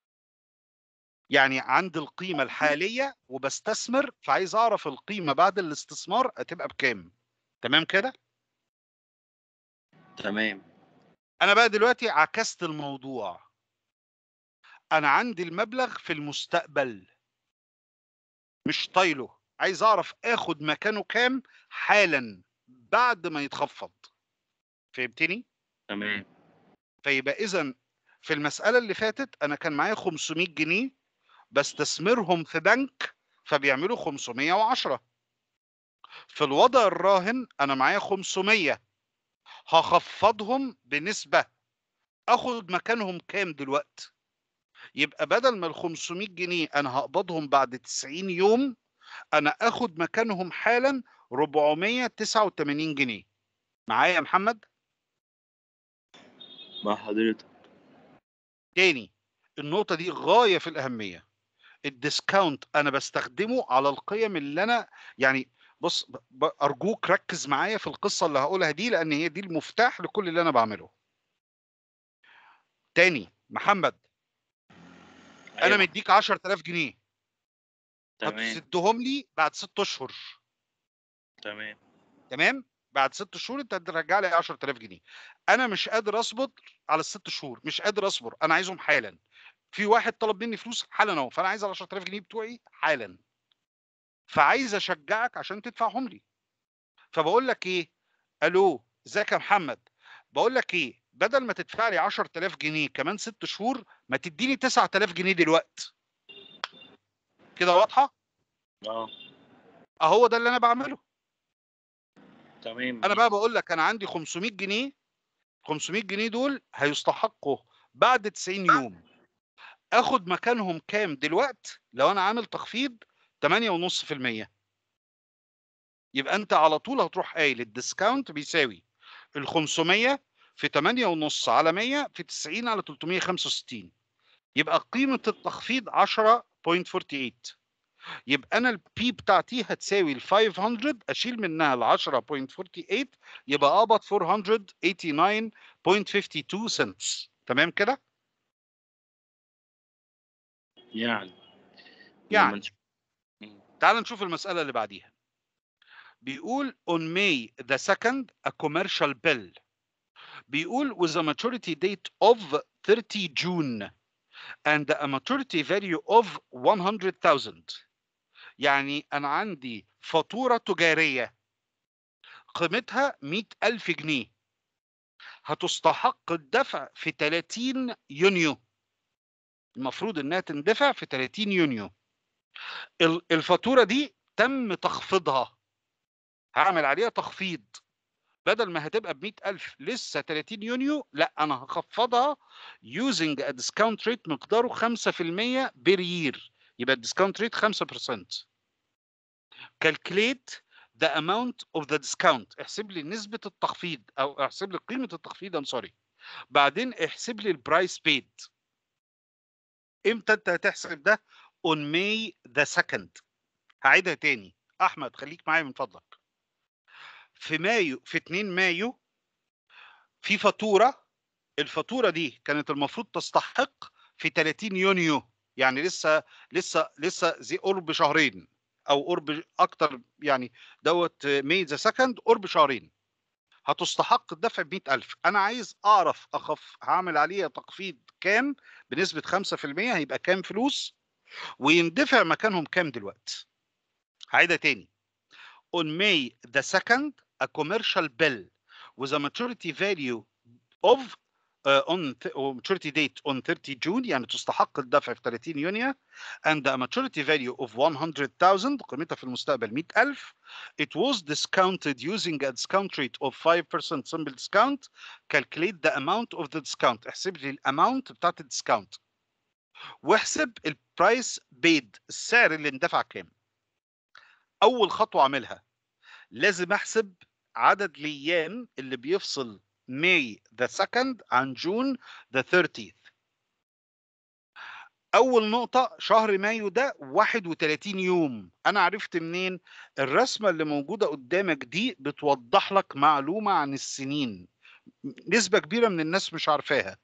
يعني عند القيمه الحاليه وبستثمر فعايز اعرف القيمه بعد الاستثمار هتبقى بكام تمام كده تمام انا بقى دلوقتي عكست الموضوع انا عندي المبلغ في المستقبل مش طايله عايز اعرف اخد مكانه كام حالا بعد ما يتخفض فهمتني تمام فيبقى اذا في المساله اللي فاتت انا كان معايا 500 جنيه بستثمرهم في بنك فبيعملوا 510 في الوضع الراهن انا معايا 500 هخفضهم بنسبه اخد مكانهم كام دلوقتي يبقى بدل ما ال 500 جنيه انا هقبضهم بعد 90 يوم انا اخد مكانهم حالا 489 جنيه معايا يا محمد مع حضرتك تاني النقطة دي غاية في الأهمية الديسكاونت أنا بستخدمه على القيم اللي أنا يعني بص ب- ب- أرجوك ركز معايا في القصة اللي هقولها دي لأن هي دي المفتاح لكل اللي أنا بعمله تاني محمد أنا أيوة. مديك 10000 جنيه تمام هتسدهم لي بعد ست أشهر تمام تمام بعد ست شهور انت هترجع لي 10000 جنيه انا مش قادر اصبر على الست شهور مش قادر اصبر انا عايزهم حالا في واحد طلب مني فلوس حالا اهو فانا عايز ال 10000 جنيه بتوعي حالا فعايز اشجعك عشان تدفعهم لي فبقول لك ايه الو ازيك يا محمد بقول لك ايه بدل ما تدفع لي 10000 جنيه كمان ست شهور ما تديني 9000 جنيه دلوقتي كده واضحه اه اهو ده اللي انا بعمله تمام انا بقى بقول لك انا عندي 500 جنيه 500 جنيه دول هيستحقوا بعد 90 يوم اخد مكانهم كام دلوقت لو انا عامل تخفيض 8.5% يبقى انت على طول هتروح قايل الديسكاونت بيساوي ال 500 في 8.5 على 100 في 90 على 365 يبقى قيمة التخفيض 10.48 يبقى انا البي بتاعتي هتساوي ال 500 اشيل منها ال 10.48 يبقى قبض 489.52 سنتس تمام كده؟ يعني يعني. لما نشوف- تعال نشوف المسألة اللي بعديها بيقول on May the 2nd a commercial bill بيقول with a maturity date of 30 June and a maturity value of 100,000 يعني أنا عندي فاتورة تجارية قيمتها 100,000 جنيه هتستحق الدفع في 30 يونيو المفروض انها تندفع في 30 يونيو ال- الفاتوره دي تم تخفيضها هعمل عليها تخفيض بدل ما هتبقى ب 100000 لسه 30 يونيو لا انا هخفضها using a discount rate مقداره 5% بير يير يبقى الديسكاونت ريت 5% calculate the amount of the discount احسب لي نسبة التخفيض او احسب لي قيمة التخفيض ام سوري بعدين احسب لي البرايس بيد امتى انت هتحسب ده on May the 2nd هعيدها تاني احمد خليك معايا من فضلك في مايو في 2 مايو في فاتوره الفاتوره دي كانت المفروض تستحق في 30 يونيو يعني لسه لسه لسه زي قرب شهرين او قرب اكتر يعني دوت ماي ذا سكند قرب شهرين هتستحق الدفع ب 100000 انا عايز اعرف اخف هعمل عليها تخفيض كام بنسبه 5% هيبقى كام فلوس ويندفع مكانهم كام دلوقتي هعيدها تاني on May the 2nd a commercial bill with a maturity value of uh, on th- or maturity date on 30 June يعني تستحق الدفع في 30 يونيو and a maturity value of 100,000 قيمتها في المستقبل 100,000 it was discounted using a discount rate of 5% simple discount calculate the amount of the discount احسب لي الاماونت بتاعت الديسكاونت واحسب البرايس بيد السعر اللي اندفع كام اول خطوه اعملها لازم احسب عدد الايام اللي بيفصل ماي ذا 2nd عن جون ذا 30th اول نقطه شهر مايو ده 31 يوم انا عرفت منين الرسمه اللي موجوده قدامك دي بتوضح لك معلومه عن السنين نسبه كبيره من الناس مش عارفاها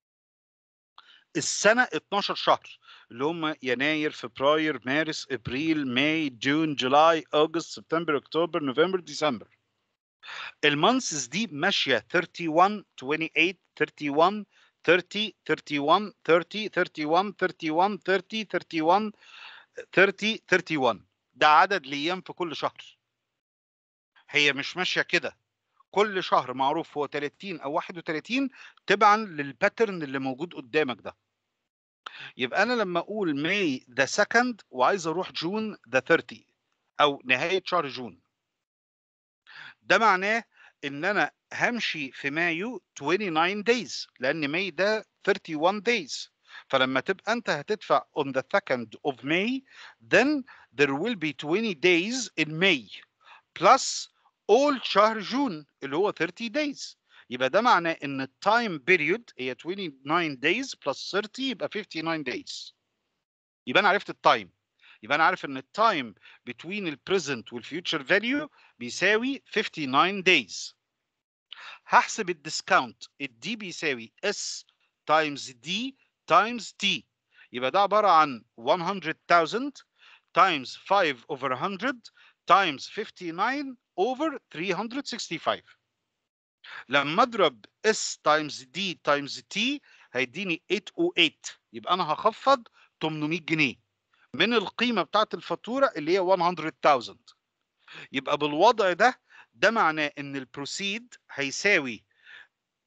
السنه 12 شهر اللي هم يناير فبراير مارس ابريل ماي جون جولاي اغسطس سبتمبر اكتوبر نوفمبر ديسمبر المانسز دي ماشيه 31 28 31 30 31 30 31 31 30 31 30 31 ده عدد الايام في كل شهر هي مش ماشيه كده كل شهر معروف هو 30 او 31 تبعا للباترن اللي موجود قدامك ده يبقى انا لما اقول ماي ذا سكند وعايز اروح جون ذا 30 او نهايه شهر جون ده معناه ان انا همشي في مايو 29 days لان ماي ده 31 days فلما تبقى انت هتدفع on the 2nd of May then there will be 20 days in May plus all شهر جون اللي هو 30 days يبقى ده معناه ان التايم بيريود هي 29 days plus 30 يبقى 59 days يبقى انا عرفت التايم يبقى انا عارف ان التايم between البريزنت والفيوتشر فاليو بيساوي 59 days هحسب الديسكاونت الدي بيساوي اس تايمز دي تايمز تي يبقى ده عباره عن 100,000 تايمز 5 over 100 تايمز 59 over 365 لما اضرب اس تايمز دي تايمز تي هيديني 808 يبقى انا هخفض 800 جنيه من القيمه بتاعت الفاتوره اللي هي 100,000 يبقى بالوضع ده ده معناه ان البروسيد هيساوي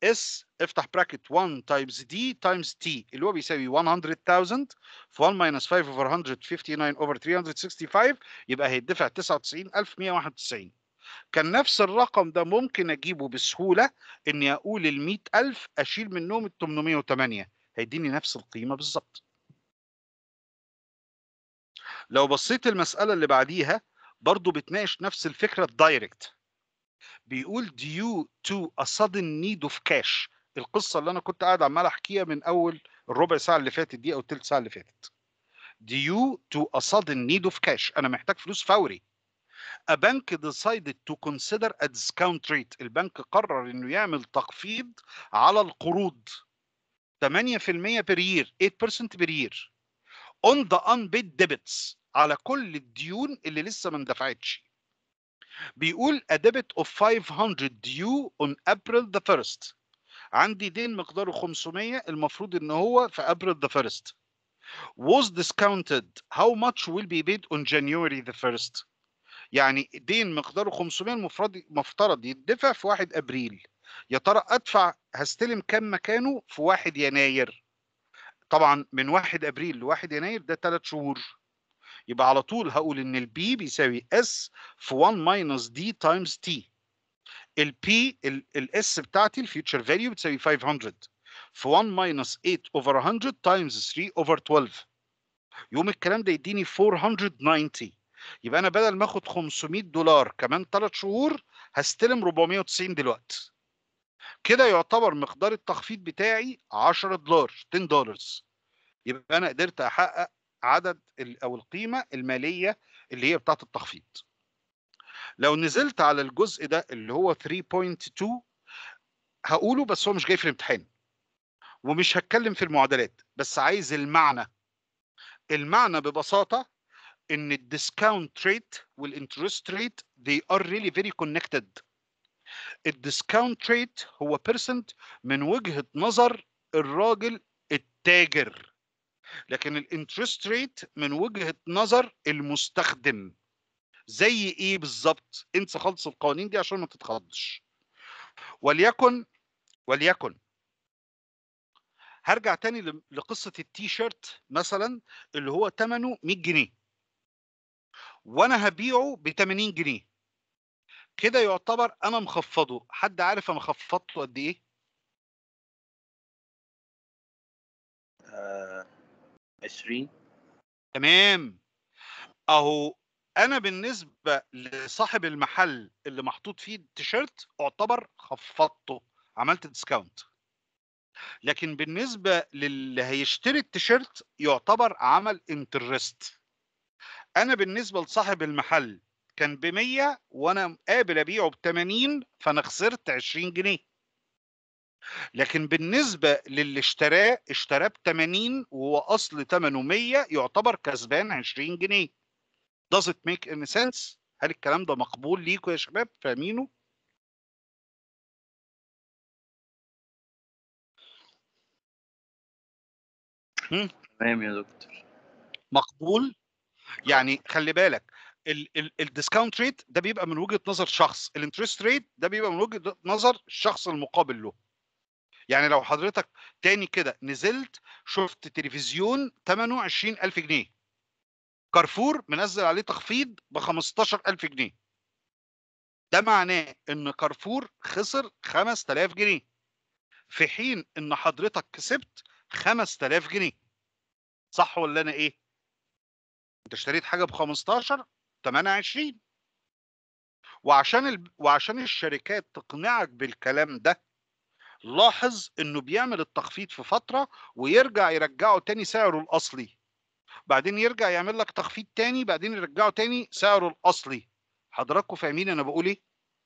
اس افتح براكت 1 تايمز دي تايمز تي اللي هو بيساوي 100000 في 1 ماينس 5 اوفر 159 اوفر 365 يبقى هيدفع 99191 كان نفس الرقم ده ممكن اجيبه بسهوله اني اقول ال 100000 اشيل منهم ال 808 هيديني نفس القيمه بالظبط لو بصيت المساله اللي بعديها برضو بتناقش نفس الفكره الدايركت بيقول due to a sudden need of cash القصه اللي انا كنت قاعد عمال احكيها من اول الربع ساعه اللي فاتت دي او الثلث ساعه اللي فاتت due to a sudden need of cash انا محتاج فلوس فوري a bank decided to consider a discount rate البنك قرر انه يعمل تخفيض على القروض 8% per year 8% per year on the unpaid debits على كل الديون اللي لسه ما اندفعتش بيقول a debit of 500 due on April the 1st عندي دين مقداره 500 المفروض ان هو في April the 1st was discounted how much will be paid on January the 1st يعني دين مقداره 500 المفروض مفترض يدفع في 1 ابريل يا ترى ادفع هستلم كام مكانه في 1 يناير طبعا من 1 ابريل ل 1 يناير ده 3 شهور يبقى على طول هقول ان البي بيساوي اس في 1 ماينس دي تايمز تي البي الاس بتاعتي الفيوتشر فاليو بتساوي 500 في 1 ماينس 8 اوفر 100 تايمز 3 اوفر 12 يوم الكلام ده يديني 490 يبقى انا بدل ما اخد 500 دولار كمان 3 شهور هستلم 490 دلوقتي كده يعتبر مقدار التخفيض بتاعي 10 دولار 10 دولار يبقى انا قدرت احقق عدد ال- او القيمه الماليه اللي هي بتاعه التخفيض لو نزلت على الجزء ده اللي هو 3.2 هقوله بس هو مش جاي في الامتحان ومش هتكلم في المعادلات بس عايز المعنى المعنى ببساطه ان الديسكاونت ريت والانترست ريت they are really very connected الديسكاونت ريت هو بيرسنت من وجهة نظر الراجل التاجر لكن الانترست ريت من وجهة نظر المستخدم زي ايه بالظبط انسى خالص القوانين دي عشان ما تتخضش وليكن وليكن هرجع تاني ل- لقصة التي شيرت مثلا اللي هو ثمنه 100 جنيه وانا هبيعه ب 80 جنيه كده يعتبر انا مخفضه حد عارف انا خفضته قد ايه آه، عشرين تمام اهو انا بالنسبه لصاحب المحل اللي محطوط فيه التيشيرت اعتبر خفضته عملت ديسكاونت لكن بالنسبه للي هيشتري التيشيرت يعتبر عمل انترست انا بالنسبه لصاحب المحل كان ب 100 وانا قابل ابيعه ب 80 فانا خسرت 20 جنيه لكن بالنسبه للي اشتراه اشتراه ب 80 وهو اصل ثمنه 100 يعتبر كسبان 20 جنيه does it make any sense هل الكلام ده مقبول ليكم يا شباب فاهمينه تمام يا دكتور مقبول يعني خلي بالك الديسكاونت ريت ده بيبقى من وجهه نظر شخص الانترست ريت ده بيبقى من وجهه نظر الشخص المقابل له يعني لو حضرتك تاني كده نزلت شفت تلفزيون ثمنه 20000 جنيه كارفور منزل عليه تخفيض ب 15000 جنيه ده معناه ان كارفور خسر 5000 جنيه في حين ان حضرتك كسبت 5000 جنيه صح ولا انا ايه انت اشتريت حاجه ب 15 ثمنها 20 وعشان ال... وعشان الشركات تقنعك بالكلام ده لاحظ انه بيعمل التخفيض في فتره ويرجع يرجعه تاني سعره الاصلي بعدين يرجع يعمل لك تخفيض تاني بعدين يرجعه تاني سعره الاصلي حضراتكم فاهمين انا بقول ايه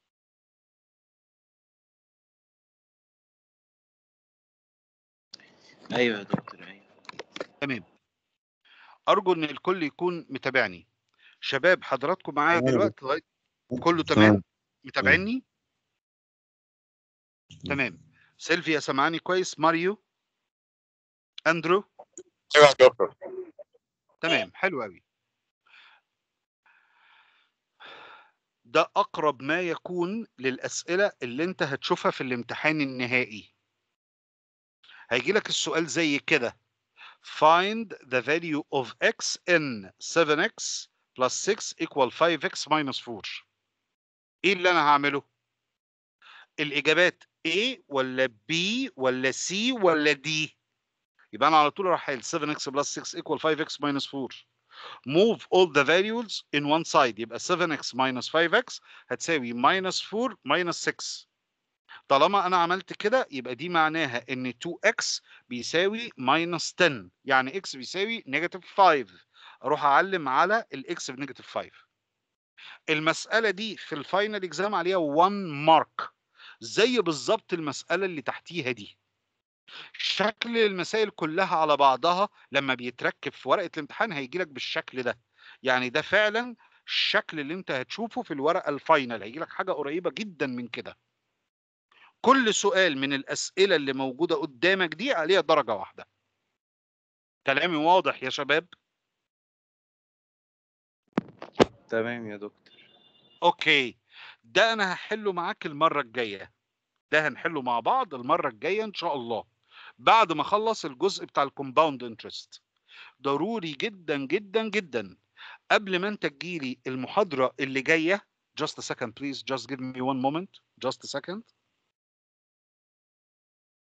ايوه يا دكتور ايوه تمام ارجو ان الكل يكون متابعني شباب حضراتكم معايا تمام. دلوقتي لغايه كله تمام. تمام متابعني تمام سيلفيا سامعاني كويس ماريو اندرو ايوه يا دكتور تمام حلو قوي ده اقرب ما يكون للاسئله اللي انت هتشوفها في الامتحان النهائي هيجي لك السؤال زي كده find the value of x in 7x plus 6 equal 5x minus 4 ايه اللي انا هعمله الاجابات A ولا B ولا C ولا D يبقى انا على طول راح قايل 7x plus 6 equal 5x minus 4 move all the values in one side يبقى 7x minus 5x هتساوي minus 4 minus 6 طالما انا عملت كده يبقى دي معناها ان 2x بيساوي minus 10 يعني x بيساوي نيجاتيف 5 اروح اعلم على الاكس بنيجاتيف 5 المساله دي في الفاينل اكزام عليها 1 مارك زي بالظبط المساله اللي تحتيها دي شكل المسائل كلها على بعضها لما بيتركب في ورقه الامتحان هيجي لك بالشكل ده يعني ده فعلا الشكل اللي انت هتشوفه في الورقه الفاينل هيجي لك حاجه قريبه جدا من كده كل سؤال من الاسئله اللي موجوده قدامك دي عليها درجه واحده كلامي واضح يا شباب تمام يا دكتور اوكي ده انا هحله معاك المره الجايه ده هنحله مع بعض المره الجايه ان شاء الله بعد ما اخلص الجزء بتاع الكومباوند انترست ضروري جدا جدا جدا قبل ما انت تجيلي المحاضره اللي جايه just a second please just give me one moment just a second